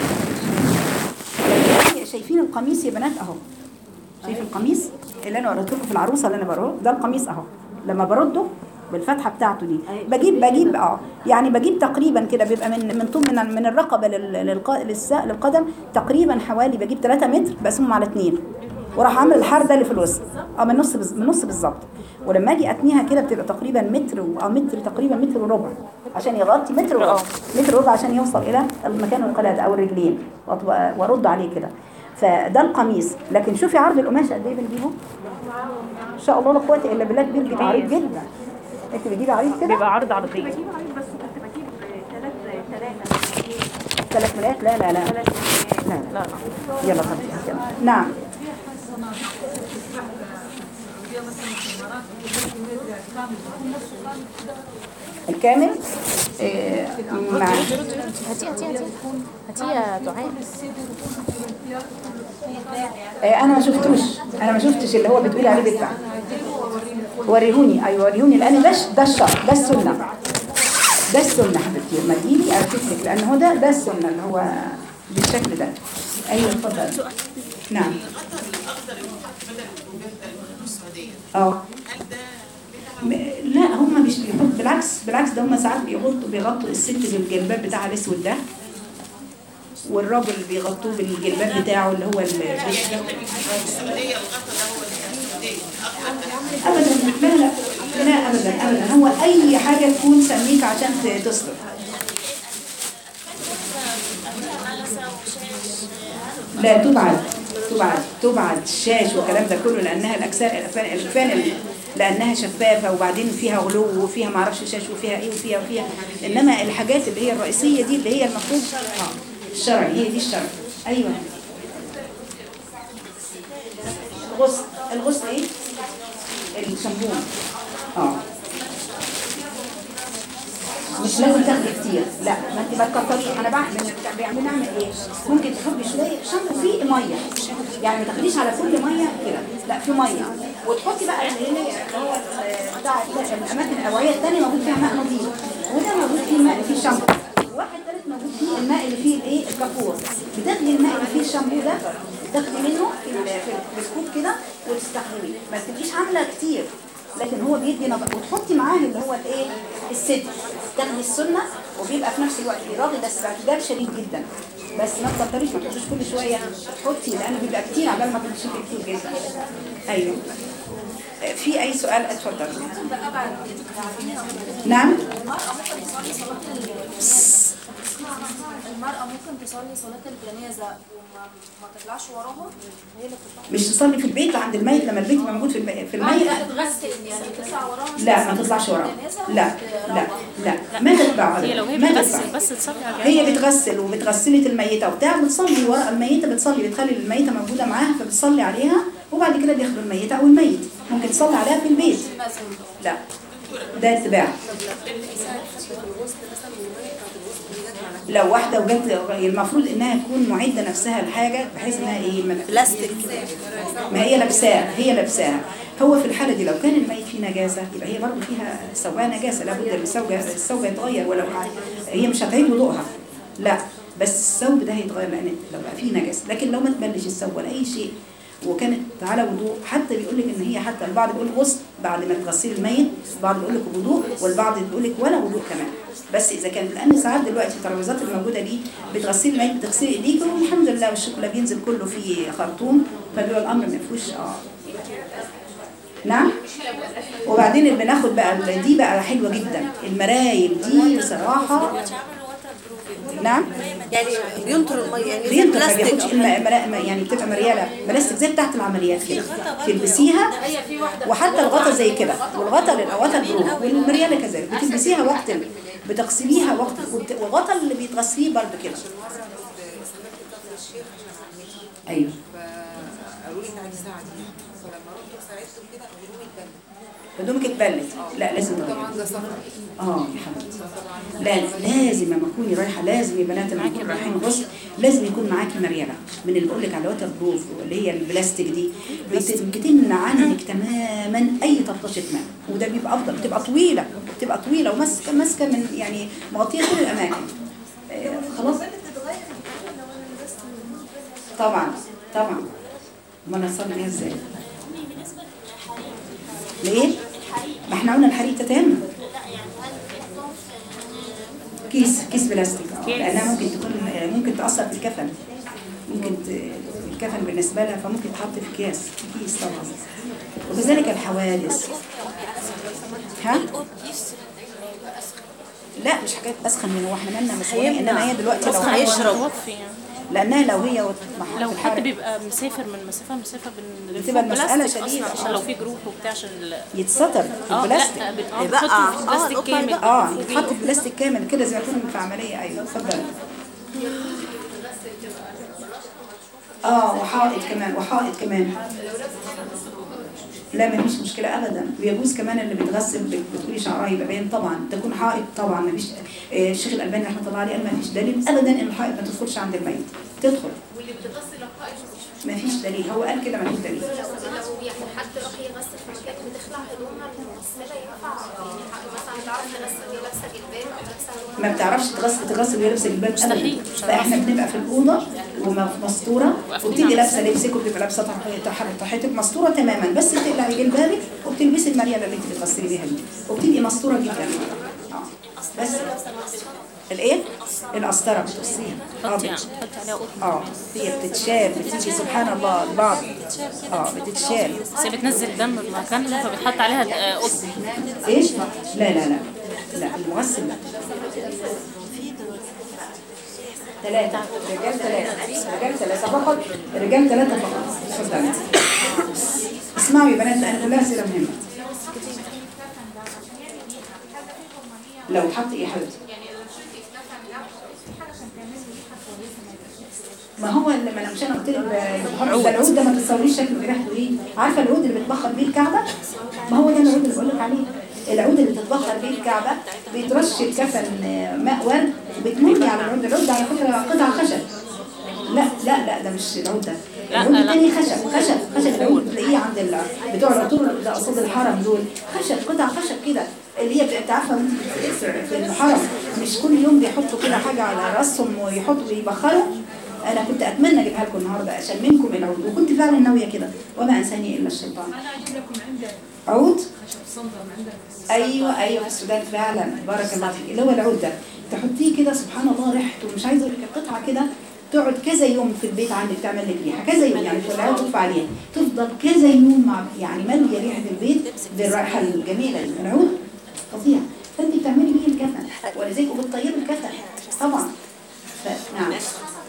لا. شايفين القميص يا بنات اهو شايف القميص اللي انا وريته لكم في العروسه اللي انا برده ده القميص اهو لما برده بالفتحه بتاعته دي بجيب بجيب اه يعني بجيب تقريبا كده بيبقى من من طول من من الرقبه لل- للق- للساق للقدم تقريبا حوالي بجيب 3 متر بقسمهم على 2 وراح عامل الحرده اللي في الوسط اه من نص بز- من نص بالظبط ولما اجي اتنيها كده بتبقى تقريبا متر و- اه متر تقريبا متر وربع عشان يغطي متر وربع متر وربع عشان يوصل الى المكان القلاده او الرجلين وأطبق- وارد عليه كده فده القميص لكن شوفي عرض القماش قد ايه بنجيبه ان شاء الله لا قوه الا بالله كبير بيبقى عريض جدا انت بتجيبي عريض كده بيبقى عرض عرضية ثلاث ملايات لا لا لا لا لا لا يلا طب يلا. نعم الكامل إيه، مع هاتي هاتي هاتي هاتي يا دعاء إيه، انا ما شفتوش انا ما شفتش اللي هو بتقولي عليه بتاع وريهوني ايوه وريهوني لان ده ده الشرط ده السنه ده السنه حبيبتي لما تجيلي ارتب لك لان هو ده ده السنه اللي هو بالشكل ده ايوه اتفضل نعم اه م- لا هم مش بيحطوا بالعكس بالعكس ده هم ساعات بيغطوا بيغطوا الست بالجلباب بتاعها الاسود ده والراجل بيغطوه بالجلباب بتاعه اللي هو ال- ابدا لا لا لا ابدا ابدا هو اي حاجه تكون سميكه عشان ت- تصرف لا تبعد تبعد تبعد شاش والكلام ده كله لانها الاجسام الافان الافان ال- لانها شفافه وبعدين فيها غلو وفيها معرفش شاش وفيها ايه وفيها وفيها انما الحاجات اللي هي الرئيسيه دي اللي هي المفروض اه الشرعي هي دي الشرعي ايوه الغسل الغسل ايه الشامبو اه مش لازم تاخدي كتير لا ما انت ما تكتريش انا بعمل بعمل نعمل ايه ممكن تحطي شويه شامبو فيه ميه يعني ما تاخديش على كل ميه كده لا في ميه وتحطي بقى اللي هي اللي هو ال- بتاع الاماكن الاوعيه الثانيه موجود فيها ماء نظيف وده موجود فيه ماء فيه شامبو واحد ثالث موجود فيه الماء اللي فيه الايه الكافور بتاخدي الماء اللي فيه الشامبو ده تاخدي منه في ال- في ال- في الكوب كده وتستخدميه ما تبقيش عامله كتير لكن هو بيدي نظر وتحطي معاه اللي هو الايه الصدر تاخدي السنه وبيبقى في نفس الوقت بيراضي بس باعتدال شديد جدا بس ما تكتريش ما تحطيش كل شويه تحطي لان بيبقى كتير عبال ما تحطيش كتير جدا ايوه في اي سؤال اتفضل نعم المرأة ممكن تصلي صلاة الجنازة وما ما تطلعش وراها هي اللي بتطلع مش تصلي في البيت عند الميت لما البيت يبقى موجود في الميت في الميت لا تغسل يعني تطلع وراها لا ما تطلعش وراه لا لا لا ما تتبع هي لو هي ما بتغسل تتبع بس تصلي على الجنازة هي بتغسل وبتغسلت الميتة وبتاع بتصلي ورا الميتة بتصلي بتخلي الميتة موجودة معاها فبتصلي عليها وبعد كده بياخدوا الميتة أو الميت ممكن تصلي عليها في البيت لا ده اتباع لو واحدة وجت المفروض انها تكون معدة نفسها لحاجة بحيث انها ايه ما- بلاستيك ما هي لابساها هي لابساها هو في الحالة دي لو كان الميت فيه نجاسة يبقى هي برضه فيها سواها نجاسة لابد الثوب الثوب يتغير ولو هي مش هتعيد وضوءها لا بس الثوب ده هيتغير لان لو بقى فيه نجاسة لكن لو ما تبلش الثوب ولا اي شيء وكانت على وضوء حتى بيقول لك ان هي حتى البعض بيقول غسل بعد ما تغسلي الميت البعض بيقول لك وضوء والبعض بيقول لك ولا وضوء كمان بس اذا كان لان ساعات دلوقتي الترابيزات الموجوده دي بتغسلي الميت بتغسلي ايديك والحمد لله والشكل بينزل كله في خرطوم فبيبقى الامر ما فيهوش اه نعم وبعدين اللي بناخد بقى ال- دي بقى حلوه جدا المرايل دي بصراحه نعم يعني بينطر الميه يعني زي بينطق ما بلاستيك بياخدش الم- مرا- ما- يعني بتبقى مرياله بلاستيك زي بتاعت العمليات كده تلبسيها وحتى الغطا زي كده والغطا للغطا البروف والمرياله كذلك بتلبسيها وقت ال- بتغسليها وقت وبت- والغطا اللي بيتغسليه برضه كده ايوه فقالوا لي تعالي ساعدي فلما رحت ساعدتهم كده هدومي اتبلت هدومك اتبلت لا لازم تغيري طبعا ده سفر اه يا حبيبتي لا لازم لما تكوني رايحه لازم يا بنات لما تكونوا رايحين غسل لازم يكون معاكي مريله من اللي بقول لك على واتر بروف اللي هي البلاستيك دي بت- بتمنع عنك تماما اي طرطشه ماء وده بيبقى افضل بتبقى طويله بتبقى طويله وماسكه ماسكه من يعني مغطيه كل الاماكن آه خلاص طبعا طبعا ما انا اصلي بيها ازاي ليه ما احنا قلنا الحريق تتهم كيس كيس بلاستيك اه لانها ممكن تكون ممكن تاثر في الكفن ممكن ت- الكفن بالنسبه لها فممكن تحط في اكياس في كيس طبعا وكذلك الحوادث ها لا مش حكايه اسخن من هو احنا مالنا مسؤولين انما هي دلوقتي لو هيشرب توفي يعني لانها لو هي وت- مع- لو في حد الحرق بيبقى مسافر من مسافة مسافة بن- بتبقى بنفوق المسألة بلاستيك شديدة. أصلا عشان لو في جروح وبتاع عشان ال- يتستر في اه البلاستيك لا بت- اه يبقى- بتحطه في اه، بلاستيك القطع كامل يبقى. اه بيفوق يتحط بيه. في بلاستيك كامل كده زي ما يكون في عمليه ايوه اتفضل اه وحائط كمان وحائط كمان لا مفيش مشكلة أبدا ويجوز كمان اللي بتغسل بت- بتقولي شعرها يبقى باين طبعا تكون حائط طبعا مفيش آه، الشيخ الألباني رحمة الله عليه قال مفيش دليل أبدا إن الحائط ما تدخلش عند الميت تدخل مفيش دليل هو قال كده مفيش دليل لو يعني حد راح يغسل في مكان بتخلع هدومها المغسله ينفع يعني مثلا تعرف تغسل وهي لابسه جلباب او لابسه هدومها ما بتعرفش تغسل تغسل وهي لابسه جلباب ابدا مستحيل. فاحنا بنبقى في الاوضه ومستوره وبتيجي لابسه لبسك وبتبقى لابسه طح- طح- طحيتك مستوره تماما بس بتقلعي جلبابك وبتلبسي المرياله اللي انت بتغسلي بيها دي وبتبقي مستوره جدا اه بس الايه؟ القسطره بتقصيها اه حطي بت- حطي عليها قطن اه هي بتتشال بتيجي سبحان الله البعض اه بتتشال بس هي بتنزل دم بمكانها فبتحط عليها آه، قطن ايش؟ لا لا لا لا المغسل لا ثلاثة رجال ثلاثة رجال ثلاثة فقط رجال ثلاثة فقط اتفضلي اسمعوا يا بنات لأن كلها أسئلة مهمة لو اتحط ايه يا حبيبتي؟ ما هو لما انا مش انا قلت لك العود ده العود ده ما تتصوريش شكله ريحته ايه عارفه العود اللي بتبخر بيه الكعبه ما هو ده العود اللي بقول لك عليه العود اللي بتتبخر بيه الكعبه بيترش الكفن آه، ماء ورد وبتملي على العود العود ده على فكره قطع خشب لا لا لا ده مش العود ده لا، العود لا. التاني خشب خشب خشب العود بتلاقيه عند ال... بتوع العطور اللي قصاد الحرم دول خشب قطع خشب كده اللي هي انت عارفه وانت بتقصر في الحرم مش كل يوم بيحطوا كده حاجه على راسهم ويحطوا ويبخروا انا كنت اتمنى اجيبها لكم النهارده عشان منكم العود وكنت فعلا ناويه كده وما انساني الا الشيطان عود ايوه ايوه في السودان فعلا بارك الله فيك اللي هو العود ده تحطيه كده سبحان الله ريحته مش عايزه اقول لك القطعه كده تقعد كذا يوم في البيت عندك تعمل لك ريحه كذا يوم يعني تولعها وتطفى عليها تفضل كذا يوم مع يعني ماليه ريحه البيت بالرائحه الجميله دي العود فظيع فانت بتعملي بيه الكفن ولذلك وبتطيبي الكفن طبعا ف- نعم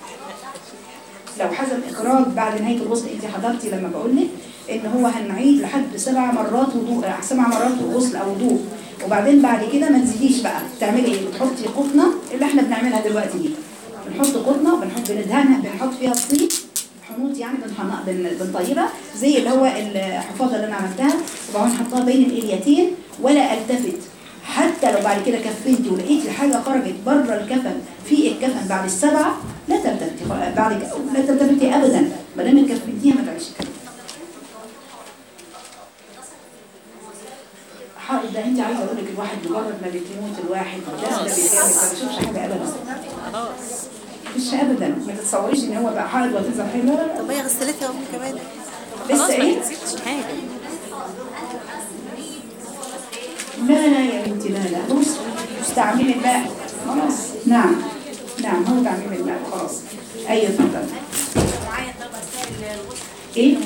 لو حزم اخراج بعد نهايه الغسل انت حضرتي لما بقول لك ان هو هنعيد لحد سبع مرات وضوء آه، سبع مرات غسل او وضوء وبعدين بعد كده ما تزيديش بقى بتعملي ايه بتحطي قطنه اللي احنا بنعملها دلوقتي دي بنحط قطنه بنحط بندهنها بنحط فيها الطين حنوط يعني بنحن- بن- بنطيبها زي اللي هو الحفاضه اللي انا عملتها وبعدين نحطها بين الاليتين ولا التفت حتى لو بعد كده كفنتي ولقيتي حاجه خرجت بره الكفن في الكفن بعد السبعه لا تلتفتي خ- بعد ك- لا تلتفتي ابدا ما دام كفنتيها ما تعيش كده حائط ده انت عايزه اقول لك الواحد مجرد ما بتموت الواحد والجسد ده بيتجمد ما بيشوفش حاجه ابدا خلاص مفيش ابدا ما تتصوريش ان هو بقى حائط وتنزل حاجه لا لا لا طب هي غسلتها يا امي كمان خلاص لسه ما ايه يتزيدش حاجه لا لا يا بنتي لا لا بص مستعمل الماء خلاص نعم نعم هو تعميم الماء خلاص ايوه اتفضل ايه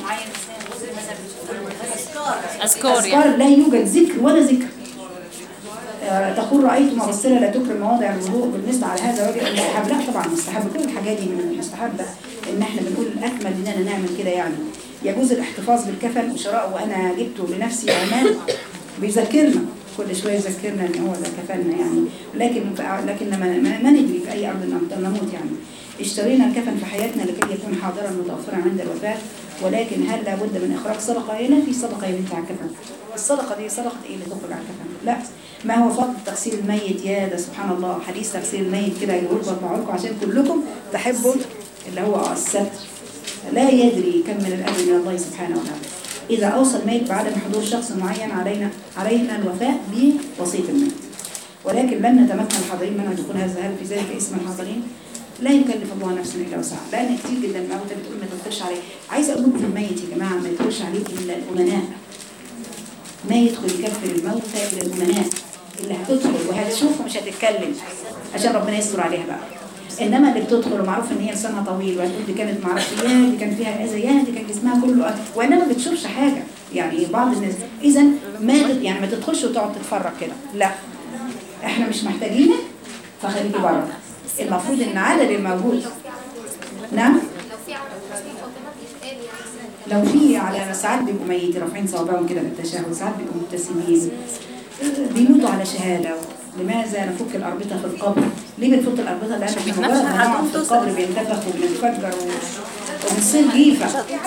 اذكار يعني اذكار لا يوجد ذكر ولا ذكر آه، تقول رأيت مغسلة لا تكرم مواضع الوضوء بالنسبة على هذا وجه المستحب لا طبعا مستحب كل الحاجات دي من المستحبة ان احنا بنقول الأكمل اننا نعمل كده يعني يجوز الاحتفاظ بالكفن وشراءه وانا جبته لنفسي عمان بيذكرنا كل شوية يذكرنا ان هو ده كفننا يعني لكن لكن ما, ما, ما ندري في اي ارض نم- نموت يعني اشترينا الكفن في حياتنا لكي يكون حاضرا متوفرا عند الوفاة ولكن هل لابد من اخراج صدقة هنا في صدقة يا بنتي على الكفن الصدقة دي صدقة ايه اللي تخرج على الكفن لا ما هو فضل تغسيل الميت يا ده سبحان الله حديث تغسيل الميت كده يقول بطبع لكم عشان كلكم تحبوا اللي هو الستر لا يدري كم من الأجر من الله سبحانه وتعالى إذا أوصى الميت بعدم حضور شخص معين علينا علينا الوفاء بوصية الميت ولكن لن نتمكن الحاضرين منع دخول هذا هل في ذلك اسم الحاضرين لا يكلف الله نفسا الا وسعها لان كتير جدا الموتى بتقول ما تدخلش عليه عايزه اقول في الميت يا جماعه ما يدخلش عليه الا الامناء ما يدخل يكفر الموتى الا الامناء اللي هتدخل وهتشوف ومش هتتكلم عشان ربنا يستر عليها بقى انما اللي بتدخل ومعروف ان هي لسانها طويل وهتقول دي كانت معرفش يا دي كان فيها اذى يا دي كان جسمها كله أذى. وانما ما بتشوفش حاجه يعني بعض الناس اذا ما تد- يعني ما تدخلش وتقعد تتفرج كده لا احنا مش محتاجينك فخليكي بره المفروض ان عدد الموجود نعم لو في عدد مسلمين قدامك يتقال يعني لو في على ساعات بيبقوا ميتين رافعين صوابعهم كده بالتشهد ساعات بيبقوا مبتسمين بيموتوا على شهاده لماذا نفك الاربطه في القبر؟ ليه بنفك الاربطه؟ لان احنا مجرد ما نقعد في القبر بينتفخ وبنتفجر و- وبنصير جيفه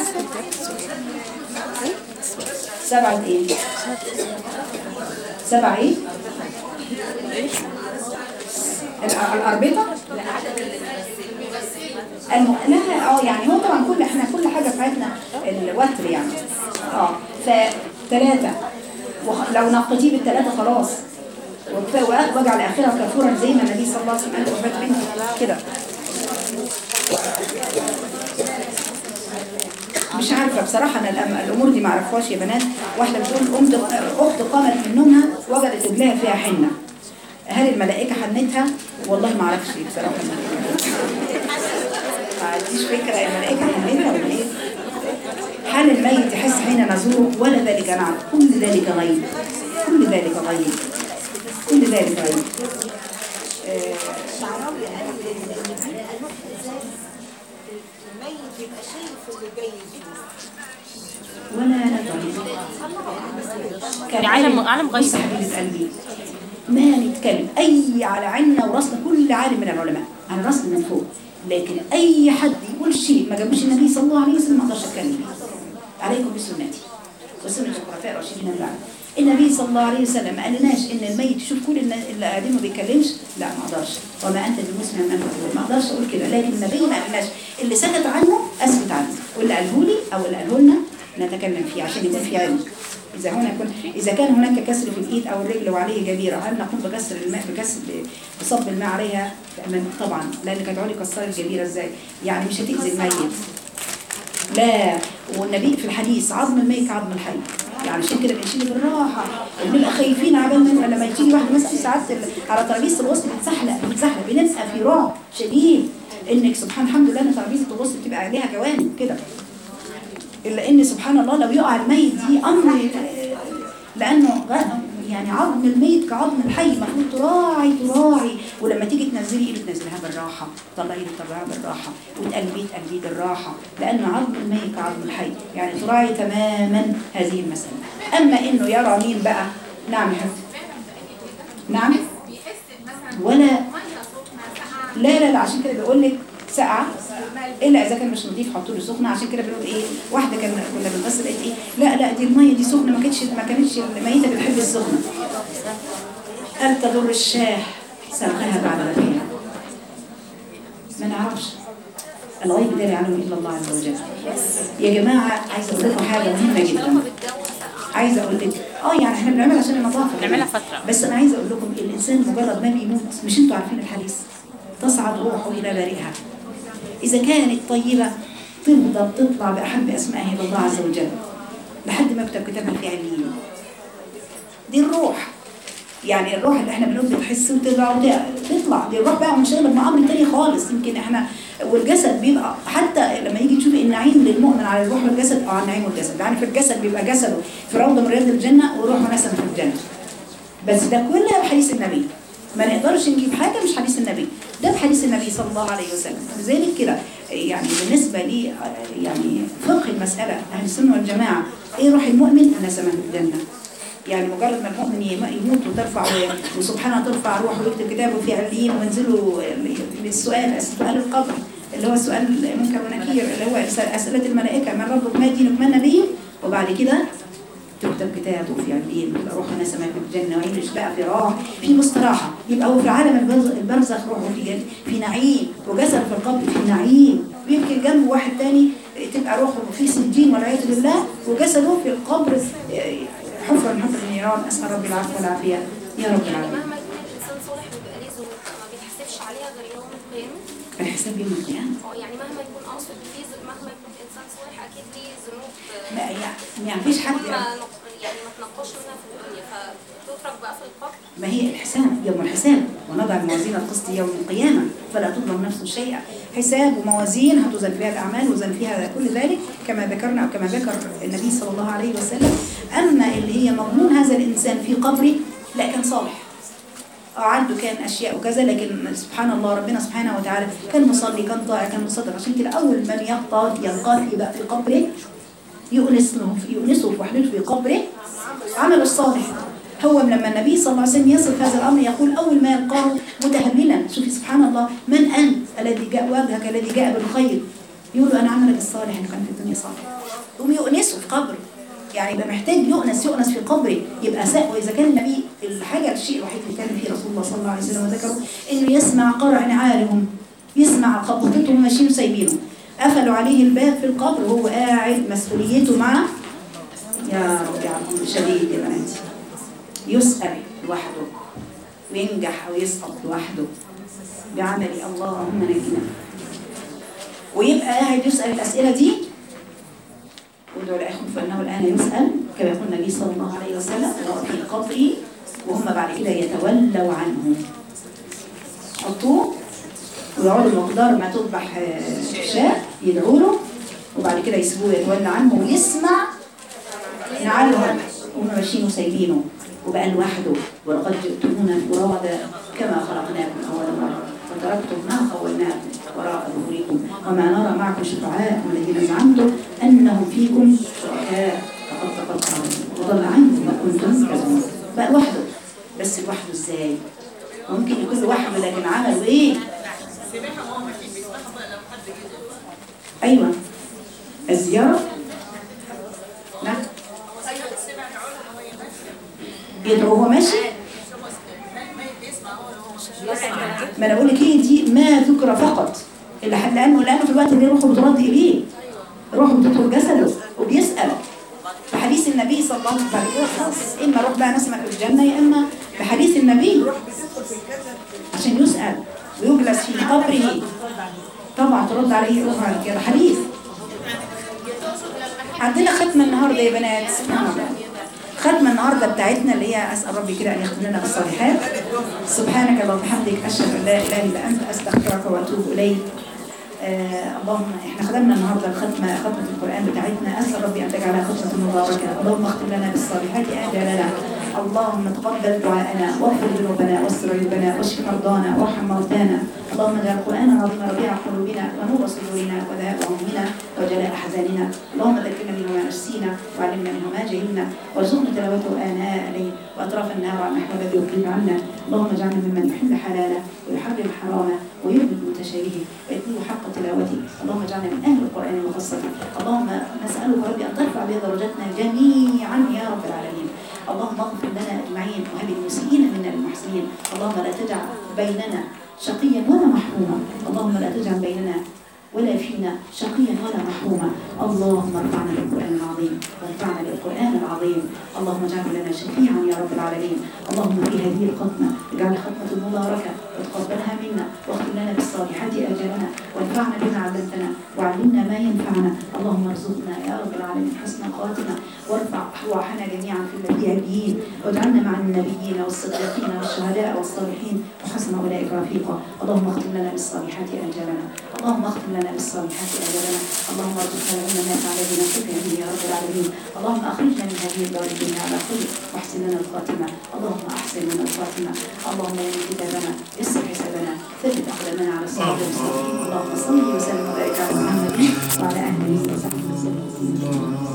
سبعة ايه؟ سبعة ايه؟ الأ- الأربطة؟ الم... لا اه يعني هو طبعا كل احنا كل حاجه في حياتنا الوتر يعني اه فثلاثه وخ... لو نقضيه بالثلاثه خلاص وكفايه وأ- واجعل اخرها كافورا زي ما النبي صلى الله عليه وسلم قال وفاه بنتي كده مش عارفه بصراحه انا الأم- الامور دي ما اعرفهاش يا بنات واحده بتقول قمت اخت قامت من نومها وجدت رجلها فيها حنه هل الملائكه حنتها والله ما اعرفش بصراحه ما عنديش فكره الملائكه حنتها ولا ايه هل الميت يحس حين نزوره ولا ذلك نعم كل ذلك غيب كل ذلك غيب كل ذلك غيب آه، الميت يبقى شايف اللي جاي يزور ولا ندري كان عالم- عالم غيب. بص حبيبة قلبي ما نتكلم اي على عيننا وراسنا كل عالم من العلماء على راسنا من فوق لكن اي حد يقول شيء ما جابوش النبي صلى الله عليه وسلم ما اقدرش اتكلم فيه عليكم بسنتي وسنه الخلفاء الراشدين من بعد النبي صلى الله عليه وسلم ما قالناش ان الميت يشوف كل النا- اللي قاعدين ما بيتكلمش لا ما اقدرش وما انت بمسلم من أنت ما اقدرش اقول كده لكن النبي ما قالناش اللي سكت عنه اثبت عنه واللي قاله لي او اللي قاله لنا نتكلم فيه عشان يكون في علم إذا هنا يكون إذا كان هناك كسر في الإيد أو الرجل وعليه جبيرة هل نقوم بكسر الماء بكسر بصب الماء عليها؟ أمام- طبعا لأن كانت علي كسر الجبيرة إزاي؟ يعني مش هتأذي الميت لا والنبي في الحديث عظم الميت كعظم الحي يعني عشان كده بنشيل بالراحه وبنبقى خايفين عبال ما لما تيجي واحده مثلا ساعات ال- على ترابيزه الوسط بتزحلق بتزحلق بنبقى في رعب شديد انك سبحان الحمد لله ان ترابيزه الوسط بتبقى عليها جوانب كده الا ان سبحان الله لو يقع الميت دي امر آه، لانه غ- يعني عظم الميت كعظم الحي المفروض تراعي تراعي ولما تيجي تنزلي ايدك تنزلها بالراحه طلعي ايدك طلعيها بالراحه وتقلبي تقلبي بالراحه لان عظم الميت كعظم الحي يعني تراعي تماما هذه المساله اما انه يرى مين بقى نعم يا حبيبتي نعم ولا لا لا لا عشان كده بقول لك ساقعه الا اذا كان مش نظيف حطوا له سخنه عشان كده بنقول ايه واحده كان كنا بنغسل لقيت ايه لا لا دي الميه دي سخنه ما كانتش ما كانتش الميته بتحب السخنه قال تضر الشاه سلقها بعد غليها ما نعرفش الغيب ده لا يعلمه الا الله عز وجل يا جماعه عايزه اقول لكم حاجه مهمه جدا عايزه اقول لك اه يعني احنا بنعملها عشان النظافه بنعملها فترة. بس انا عايزه اقول لكم الانسان مجرد ما بيموت مش انتوا عارفين الحديث تصعد روحه الى بارئها اذا كانت طيبه تفضل تطلع باحب اسمائها الى الله عز وجل لحد ما يكتب كتابها في عليين دي الروح يعني الروح اللي احنا بنقول بتحس وتطلع تطلع دي الروح بقى منشغله بامر تاني خالص يمكن احنا والجسد بيبقى حتى لما يجي تشوفي النعيم للمؤمن على الروح والجسد اه النعيم والجسد يعني في الجسد بيبقى جسده في روضه من رياض الجنه وروحه نسمه في الجنه بس ده كله بحديث النبي ما نقدرش نجيب حاجه مش حديث النبي ده بحديث النبي صلى الله عليه وسلم لذلك كده يعني بالنسبه لي آه، يعني فقه المساله اهل السنه والجماعه ايه روح المؤمن نسمه في الجنه يعني مجرد ما المؤمن يم- يموت وترفع و- وسبحانه ترفع روحه ويكتب كتابه في عليين وينزلوا للسؤال سؤال القبر اللي هو سؤال منكر ونكير اللي هو اسئله الملائكه من ربك ما دينك ما نبيك وبعد كده تكتب كتابه في عليين ويبقى روحه نسمة في الجنة ويعيش بقى في راحة في مستراحة يبقى هو في عالم البرز- البرزخ روحه في جنة في نعيم وجسد في القبر في نعيم ويمكن جنبه واحد تاني تبقى روحه في سجين والعياذ بالله وجسده في القبر آه، حفرة من حفر النيران أسأل ربي العفو والعافية يا رب يعني العالمين مهما يكون الانسان صالح بيبقى ليه ذنوب ما بيتحسبش عليها غير يوم القيامه الحساب يوم القيامة اه يعني مهما يكون اقصد فيه ذ- مهما يكون انسان صالح اكيد ليه ذنوب آه، ما يعني يعني مفيش حد يكون ما نق- يعني ما تنقاش منها في الدنيا فتترك بقى في القبر ما هي الحساب يوم الحساب ونضع الموازين القسط يوم القيامة فلا تظلم نفس شيئا حساب وموازين هتوزن فيها الأعمال وزن فيها كل ذلك كما ذكرنا أو كما ذكر النبي صلى الله عليه وسلم أما اللي هي مضمون هذا الإنسان في قبره لا كان صالح آه عنده كان أشياء وكذا لكن سبحان الله ربنا سبحانه وتعالى كان مصلي كان طائع كان مصدق عشان كده أول من يلقى يلقاه يبقى في قبره يؤنس له يؤنسه في وحدته في قبره عمل الصالح هو لما النبي صلى الله عليه وسلم يصف هذا الامر يقول اول ما يلقاه متهللا شوفي سبحان الله من انت الذي جاء وجهك الذي جاء بالخير يقول له انا عملك الصالح اللي كان في الدنيا صالح يقوم يؤنسه في قبره يعني يبقى محتاج يؤنس يؤنس في قبره يبقى ساء واذا كان النبي الحاجه الشيء الوحيد اللي كان فيه رسول الله صلى الله عليه وسلم وذكره انه يسمع قرع نعالهم يسمع خبطته وماشيين سايبينه قفلوا عليه الباب في القبر وهو قاعد مسؤوليته مع يا رب يا عبد شديد يا بناتي يسأل لوحده وينجح أو يسقط لوحده بعمل اللهم نجنا ويبقى قاعد يسأل الأسئلة دي وادعوا لأخوكم فإنه الآن يسأل كما يقول النبي صلى الله عليه وسلم وهو في قبره وهم بعد كده يتولوا عنه حطوه ويقعدوا مقدار ما تذبح آه، شاة يدعوا له وبعد كده يسيبوه يتولى عنه ويسمع نعلهم وهم ماشيين وسايبينه وبقى لوحده ولقد جئتمونا فرادا كما خلقناكم اول مره وتركتم ما خولناكم وراء ظهوركم وما نرى معكم شفعاء الذين زعمتم انهم فيكم شركاء فقد تقطعوا وضل عنكم ما كنتم تزعمون بقى لوحده بس لوحده ازاي؟ ممكن يكون لوحده لكن عملوا ايه؟ ايوه الزياره نعم يدعو وهو ماشي ما انا بقول لك ايه دي ما ذكر فقط اللي حد لانه لانه في الوقت اللي روحه بترد اليه روحه بتدخل جسده وبيسال في حديث النبي صلى الله عليه وسلم بعد كده خلاص اما روح بقى نسمع في الجنه يا اما في حديث النبي عشان يسال ويجلس في قبره طبعا ترد عليه روح على كده حديث عندنا ختمه النهارده يا بنات سبحان الله ختمه النهارده بتاعتنا اللي هي اسال ربي كده ان يختم لنا بالصالحات سبحانك اللهم وبحمدك اشهد ان لا اله الا انت استغفرك واتوب اليك آه اللهم احنا خدمنا النهارده الختمه ختمه القران بتاعتنا اسال ربي ان تجعلها ختمه مباركه اللهم اختم لنا بالصالحات اجالنا اللهم تقبل دعاءنا واغفر ذنوبنا واستر عيوبنا واشف مرضانا وارحم موتانا اللهم اجعل القران العظيم ربيع قلوبنا ونور صدورنا وذهاب همومنا وجلاء احزاننا اللهم ذكرنا منه ما نسينا وعلمنا منه ما جهلنا وارزقنا تلاوته اناء الليل واطراف النهار عن نحو الذي يقرب عنا اللهم اجعلنا ممن يحل حلاله ويحرم حرامه ويؤمن بمتشابهه ويتلو حق تلاوته اللهم اجعلنا من اهل القران وخاصته اللهم نسالك ربي ان ترفع بها درجاتنا جميعا يا رب العالمين اللهم اغفر لنا اجمعين وهب المسيئين منا المحسنين اللهم لا تجعل بيننا شقيا ولا محروما اللهم لا تجعل بيننا ولا فينا شقيا ولا محروما اللهم ارفعنا بالقران العظيم وانفعنا بالقران العظيم اللهم اجعله لنا شفيعا يا رب العالمين اللهم في هذه الختمه اجعل ختمه مباركه وتقبلها منا واختم لنا بالصالحات اجلنا وانفعنا بما علمتنا وعلمنا ما ينفعنا اللهم ارزقنا يا رب العالمين حسن خاتمه وارفع ارواحنا جميعا في الذين واجعلنا مع النبيين والصديقين والشهداء والصالحين وحسن اولئك رفيقا اللهم اختم لنا بالصالحات اجلنا اللهم اختم لنا بالصالحات اجلنا اللهم ارزقنا العلم النافع الذي ننفق به يا رب العالمين اللهم اخرجنا من هذه الدار الدنيا على خير واحسن لنا الخاتمه اللهم احسن لنا الخاتمه اللهم يمن كتابنا يسر حسابنا ثبت اقدامنا على الصراط المستقيم اللهم صل وسلم وبارك على محمد وعلى اله وصحبه وسلم